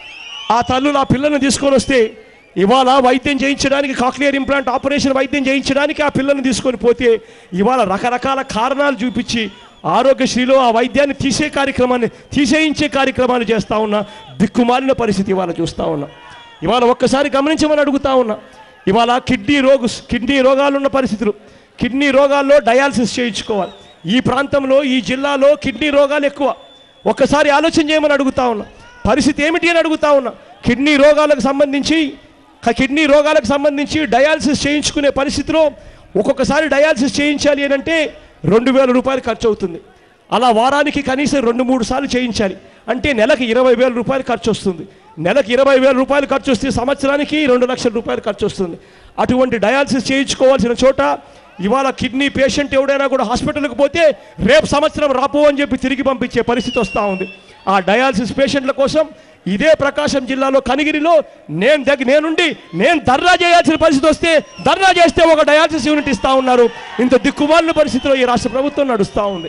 ఆ తల్లులు ఆ పిల్లల్ని తీసుకొని వస్తే ఇవాళ వైద్యం చేయించడానికి కాక్లియర్ ఇంప్లాంట్ ఆపరేషన్ వైద్యం చేయించడానికి ఆ పిల్లల్ని తీసుకొని పోతే ఇవాళ రకరకాల కారణాలు చూపించి ఆరోగ్యశ్రీలో ఆ వైద్యాన్ని తీసే కార్యక్రమాన్ని తీసేయించే కార్యక్రమాలు చేస్తూ ఉన్నా దిక్కుమాలిన పరిస్థితి ఇవాళ చూస్తూ ఉన్నా ఇవాళ ఒక్కసారి గమనించమని అడుగుతా ఉన్నా ఇవాళ కిడ్నీ రోగు కిడ్నీ రోగాలు ఉన్న పరిస్థితులు కిడ్నీ రోగాల్లో డయాలసిస్ చేయించుకోవాలి ఈ ప్రాంతంలో ఈ జిల్లాలో కిడ్నీ రోగాలు ఎక్కువ ఒక్కసారి ఆలోచన చేయమని అడుగుతా ఉన్నా పరిస్థితి ఏమిటి అని అడుగుతా ఉన్నా కిడ్నీ రోగాలకు సంబంధించి క- కిడ్నీ రోగాలకు సంబంధించి డయాలసిస్ చేయించుకునే పరిస్థితిలో ఒక్కొక్కసారి డయాలసిస్ చేయించాలి అని అంటే రెండు వేల రూపాయలు ఖర్చు అవుతుంది అలా వారానికి కనీసం రెండు మూడు సార్లు చేయించాలి అంటే నెలకి ఇరవై వేల రూపాయలు ఖర్చు వస్తుంది నెలకి ఇరవై వేల రూపాయలు ఖర్చు వస్తే సంవత్సరానికి రెండు లక్షల రూపాయలు ఖర్చు వస్తుంది అటువంటి డయాలసిస్ చేయించుకోవాల్సిన చోట ఇవాళ కిడ్నీ పేషెంట్ ఎవడైనా కూడా హాస్పిటల్కి పోతే రేపు సంవత్సరం రాపో అని చెప్పి తిరిగి పంపించే పరిస్థితి వస్తూ ఉంది ఆ డయాలసిస్ పేషెంట్ల కోసం ఇదే ప్రకాశం జిల్లాలో కనిగిరిలో నేను దగ్గర నేనుండి నేను ధర్నా చేయాల్సిన పరిస్థితి వస్తే ధర్నా చేస్తే ఒక డయాలసిస్ యూనిట్ ఇస్తా ఉన్నారు ఇంత దిక్కుమాలిన పరిస్థితిలో ఈ రాష్ట్ర ప్రభుత్వం నడుస్తూ ఉంది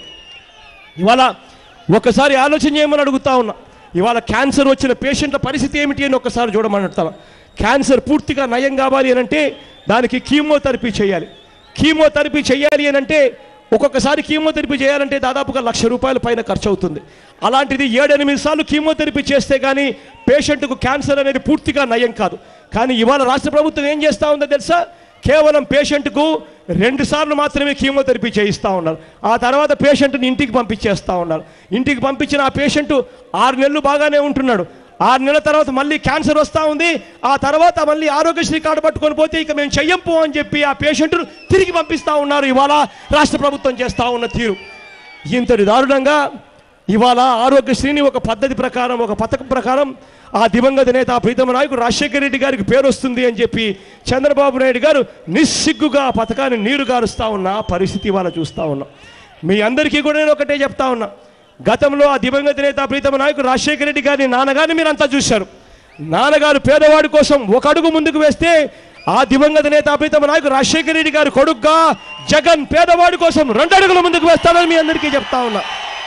ఇవాళ ఒకసారి ఆలోచన చేయమని అడుగుతా ఉన్నా ఇవాళ క్యాన్సర్ వచ్చిన పేషెంట్ల పరిస్థితి ఏమిటి అని ఒకసారి చూడమని అడుగుతాను క్యాన్సర్ పూర్తిగా నయం కావాలి అని అంటే దానికి కీమోథెరపీ చేయాలి కీమోథెరపీ చేయాలి అని అంటే ఒక్కొక్కసారి కీమోథెరపీ చేయాలంటే దాదాపుగా లక్ష రూపాయల పైన ఖర్చు అవుతుంది అలాంటిది ఏడెనిమిది సార్లు కీమోథెరపీ చేస్తే కానీ పేషెంట్కు క్యాన్సర్ అనేది పూర్తిగా నయం కాదు కానీ ఇవాళ రాష్ట్ర ప్రభుత్వం ఏం చేస్తూ ఉందో తెలుసా కేవలం పేషెంట్కు రెండు సార్లు మాత్రమే కీమోథెరపీ చేయిస్తూ ఉన్నారు ఆ తర్వాత పేషెంట్ని ఇంటికి పంపించేస్తూ ఉన్నారు ఇంటికి పంపించిన ఆ పేషెంట్ ఆరు నెలలు బాగానే ఉంటున్నాడు ఆరు నెలల తర్వాత మళ్ళీ క్యాన్సర్ వస్తూ ఉంది ఆ తర్వాత మళ్ళీ ఆరోగ్యశ్రీ కార్డు పట్టుకొని పోతే ఇక మేము చెయ్యంపు అని చెప్పి ఆ పేషెంట్ను తిరిగి పంపిస్తూ ఉన్నారు ఇవాళ రాష్ట్ర ప్రభుత్వం చేస్తూ ఉన్న తీరు ఇంతటి దారుణంగా ఇవాళ ఆరోగ్యశ్రీని ఒక పద్ధతి ప్రకారం ఒక పథకం ప్రకారం ఆ దివంగత నేత ఆ ప్రీతమ నాయకుడు రాజశేఖర రెడ్డి గారికి పేరు వస్తుంది అని చెప్పి చంద్రబాబు నాయుడు గారు నిస్సిగ్గుగా ఆ పథకాన్ని నీరు గారుస్తూ ఉన్న పరిస్థితి ఇవాళ చూస్తూ ఉన్నాం మీ అందరికీ కూడా నేను ఒకటే చెప్తా ఉన్నా గతంలో ఆ దివంగత నేత ప్రీతమ నాయకుడు రాజశేఖర రెడ్డి గారిని నాన్నగారిని మీరు అంతా చూశారు నాన్నగారు పేదవాడి కోసం ఒక అడుగు ముందుకు వేస్తే ఆ దివంగత నేత ప్రీతమ నాయకుడు రాజశేఖర రెడ్డి గారు కొడుగ్గా జగన్ పేదవాడి కోసం రెండు అడుగుల ముందుకు వేస్తానని మీ అందరికీ చెప్తా ఉన్నా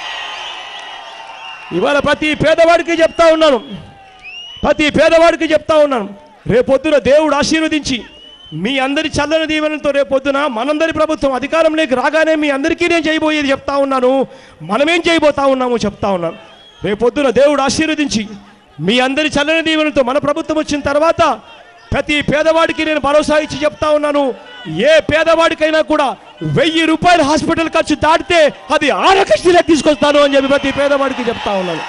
ఇవాళ ప్రతి పేదవాడికి చెప్తా ఉన్నాను ప్రతి పేదవాడికి చెప్తా ఉన్నాను రేపొద్దున దేవుడు ఆశీర్వదించి మీ అందరి చల్లని దీవెనలతో రేపొద్దున మనందరి ప్రభుత్వం అధికారంలోకి రాగానే మీ అందరికీ నేను చేయబోయేది చెప్తా ఉన్నాను మనమేం చేయబోతా ఉన్నామో చెప్తా ఉన్నాను రేపొద్దున దేవుడు ఆశీర్వదించి మీ అందరి చల్లని దీవెనతో మన ప్రభుత్వం వచ్చిన తర్వాత ప్రతి పేదవాడికి నేను భరోసా ఇచ్చి చెప్తా ఉన్నాను ఏ పేదవాడికైనా కూడా వెయ్యి రూపాయల హాస్పిటల్ ఖర్చు దాటితే అది ఆరోగ్యశ్రీలో తీసుకొస్తాను అని చెప్పి ప్రతి పేదవాడికి చెప్తా ఉన్నాను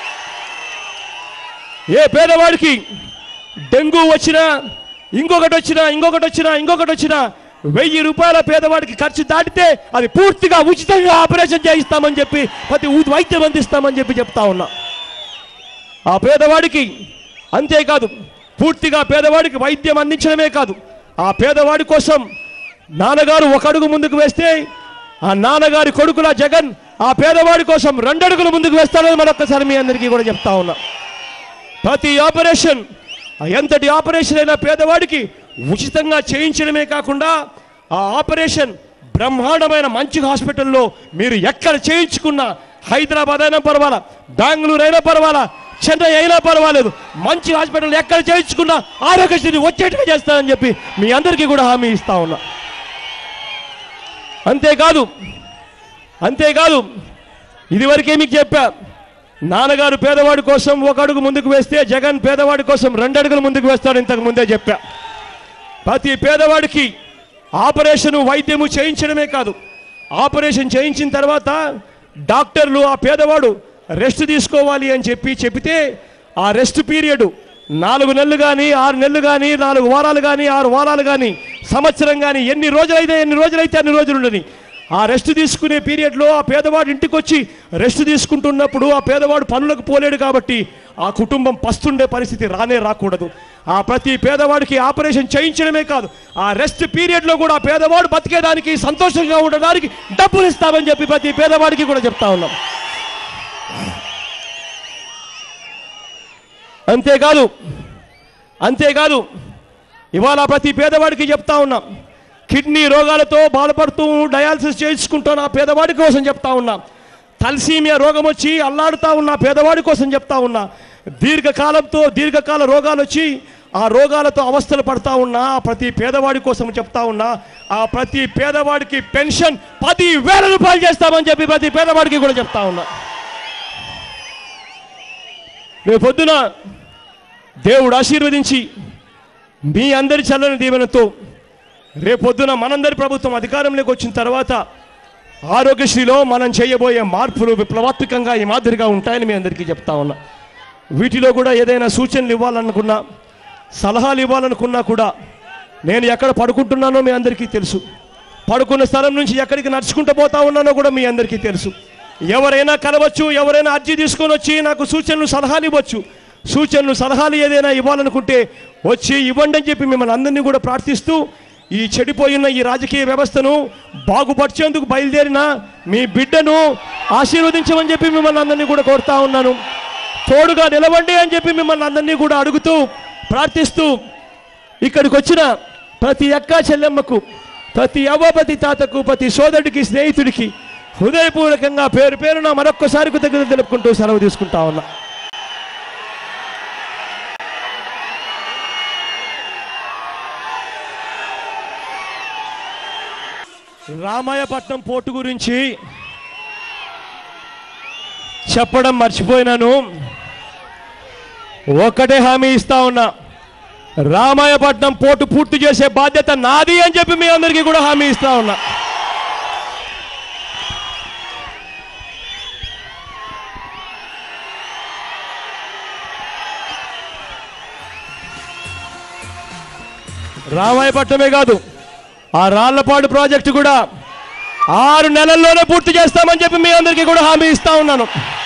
ఏ పేదవాడికి డెంగ్యూ వచ్చినా ఇంకొకటి వచ్చినా ఇంకొకటి వచ్చినా ఇంకొకటి వచ్చినా వెయ్యి రూపాయల పేదవాడికి ఖర్చు దాటితే అది పూర్తిగా ఉచితంగా ఆపరేషన్ చేయిస్తామని చెప్పి ప్రతి ఊ- వైద్యం అందిస్తామని చెప్పి చెప్తా ఉన్నా ఆ పేదవాడికి అంతేకాదు పూర్తిగా పేదవాడికి వైద్యం అందించడమే కాదు ఆ పేదవాడి కోసం నాన్నగారు ఒక అడుగు ముందుకు వేస్తే ఆ నాన్నగారి కొడుకుల జగన్ ఆ పేదవాడి కోసం రెండు అడుగులు ముందుకు వేస్తాడని మరొక్కసారి మీ అందరికీ కూడా చెప్తా ఉన్నా ప్రతి ఆపరేషన్ ఎంతటి ఆపరేషన్ అయినా పేదవాడికి ఉచితంగా చేయించడమే కాకుండా ఆ ఆపరేషన్ బ్రహ్మాండమైన మంచి హాస్పిటల్లో మీరు ఎక్కడ చేయించుకున్నా హైదరాబాద్ అయినా పర్వాలా బెంగళూరు అయినా పర్వాలా చెన్నై అయినా పర్వాలేదు మంచి హాస్పిటల్ ఎక్కడ చేయించుకున్నా ఆరోగ్యశ్రీ వచ్చేట్టుగా చేస్తానని చెప్పి మీ అందరికీ కూడా హామీ ఇస్తా ఉన్నా అంతేకాదు అంతేకాదు ఇదివరకే మీకు చెప్పా నాన్నగారు పేదవాడి కోసం ఒక అడుగు ముందుకు వేస్తే జగన్ పేదవాడి కోసం రెండు అడుగులు ముందుకు వేస్తాడు ఇంతకు ముందే చెప్పా ప్రతి పేదవాడికి ఆపరేషను వైద్యము చేయించడమే కాదు ఆపరేషన్ చేయించిన తర్వాత డాక్టర్లు ఆ పేదవాడు రెస్ట్ తీసుకోవాలి అని చెప్పి చెబితే ఆ రెస్ట్ పీరియడ్ నాలుగు నెలలు కానీ ఆరు నెలలు కానీ నాలుగు వారాలు కానీ ఆరు వారాలు కానీ సంవత్సరం కానీ ఎన్ని రోజులైతే ఎన్ని రోజులైతే అన్ని రోజులు ఉండని ఆ రెస్ట్ తీసుకునే పీరియడ్లో ఆ పేదవాడు ఇంటికి వచ్చి రెస్ట్ తీసుకుంటున్నప్పుడు ఆ పేదవాడు పనులకు పోలేడు కాబట్టి ఆ కుటుంబం పస్తుండే పరిస్థితి రానే రాకూడదు ఆ ప్రతి పేదవాడికి ఆపరేషన్ చేయించడమే కాదు ఆ రెస్ట్ పీరియడ్లో కూడా ఆ పేదవాడు బతికేదానికి సంతోషంగా ఉండడానికి డబ్బులు ఇస్తామని చెప్పి ప్రతి పేదవాడికి కూడా చెప్తా ఉన్నాం అంతేకాదు అంతేకాదు ఇవాళ ప్రతి పేదవాడికి చెప్తా ఉన్నాం కిడ్నీ రోగాలతో బాధపడుతూ డయాలసిస్ చేయించుకుంటున్న ఆ పేదవాడి కోసం చెప్తా ఉన్నా తలసీమియా రోగం వచ్చి అల్లాడుతా ఉన్న పేదవాడి కోసం చెప్తా ఉన్నా దీర్ఘకాలంతో దీర్ఘకాల రోగాలు వచ్చి ఆ రోగాలతో అవస్థలు పడతా ఉన్నా ఆ ప్రతి పేదవాడి కోసం చెప్తా ఉన్నా ఆ ప్రతి పేదవాడికి పెన్షన్ పది వేల రూపాయలు చేస్తామని చెప్పి ప్రతి పేదవాడికి కూడా చెప్తా ఉన్నా రేపు పొద్దున దేవుడు ఆశీర్వదించి మీ అందరి చల్లని దీవెనతో రేపొద్దున మనందరి ప్రభుత్వం అధికారంలోకి వచ్చిన తర్వాత ఆరోగ్యశ్రీలో మనం చేయబోయే మార్పులు విప్లవాత్మకంగా ఈ మాదిరిగా ఉంటాయని మీ అందరికీ చెప్తా ఉన్నా వీటిలో కూడా ఏదైనా సూచనలు ఇవ్వాలనుకున్నా సలహాలు ఇవ్వాలనుకున్నా కూడా నేను ఎక్కడ పడుకుంటున్నానో మీ అందరికీ తెలుసు పడుకున్న స్థలం నుంచి ఎక్కడికి నడుచుకుంటూ పోతా ఉన్నానో కూడా మీ అందరికీ తెలుసు ఎవరైనా కలవచ్చు ఎవరైనా అర్జీ తీసుకొని వచ్చి నాకు సూచనలు సలహాలు ఇవ్వచ్చు సూచనలు సలహాలు ఏదైనా ఇవ్వాలనుకుంటే వచ్చి ఇవ్వండి అని చెప్పి మిమ్మల్ని అందరినీ కూడా ప్రార్థిస్తూ ఈ చెడిపోయిన ఈ రాజకీయ వ్యవస్థను బాగుపరిచేందుకు బయలుదేరిన మీ బిడ్డను ఆశీర్వదించమని చెప్పి మిమ్మల్ని అందరినీ కూడా కోరుతా ఉన్నాను తోడుగా నిలవండి అని చెప్పి మిమ్మల్ని అందరినీ కూడా అడుగుతూ ప్రార్థిస్తూ ఇక్కడికి వచ్చిన ప్రతి అక్క చెల్లెమ్మకు ప్రతి అవ్వ ప్రతి తాతకు ప్రతి సోదరుడికి స్నేహితుడికి హృదయపూర్వకంగా పేరు పేరున మరొక్కసారి కృతజ్ఞత తెలుపుకుంటూ సెలవు తీసుకుంటా ఉన్నా రామాయపట్నం పోర్టు గురించి చెప్పడం మర్చిపోయినాను ఒక్కటే హామీ ఇస్తా ఉన్నా రామాయపట్నం పోర్టు పూర్తి చేసే బాధ్యత నాది అని చెప్పి మీ అందరికీ కూడా హామీ ఇస్తా ఉన్నా రామాయపట్నమే కాదు ఆ రాళ్లపాడు ప్రాజెక్టు కూడా ఆరు నెలల్లోనే పూర్తి చేస్తామని చెప్పి మీ అందరికీ కూడా హామీ ఇస్తా ఉన్నాను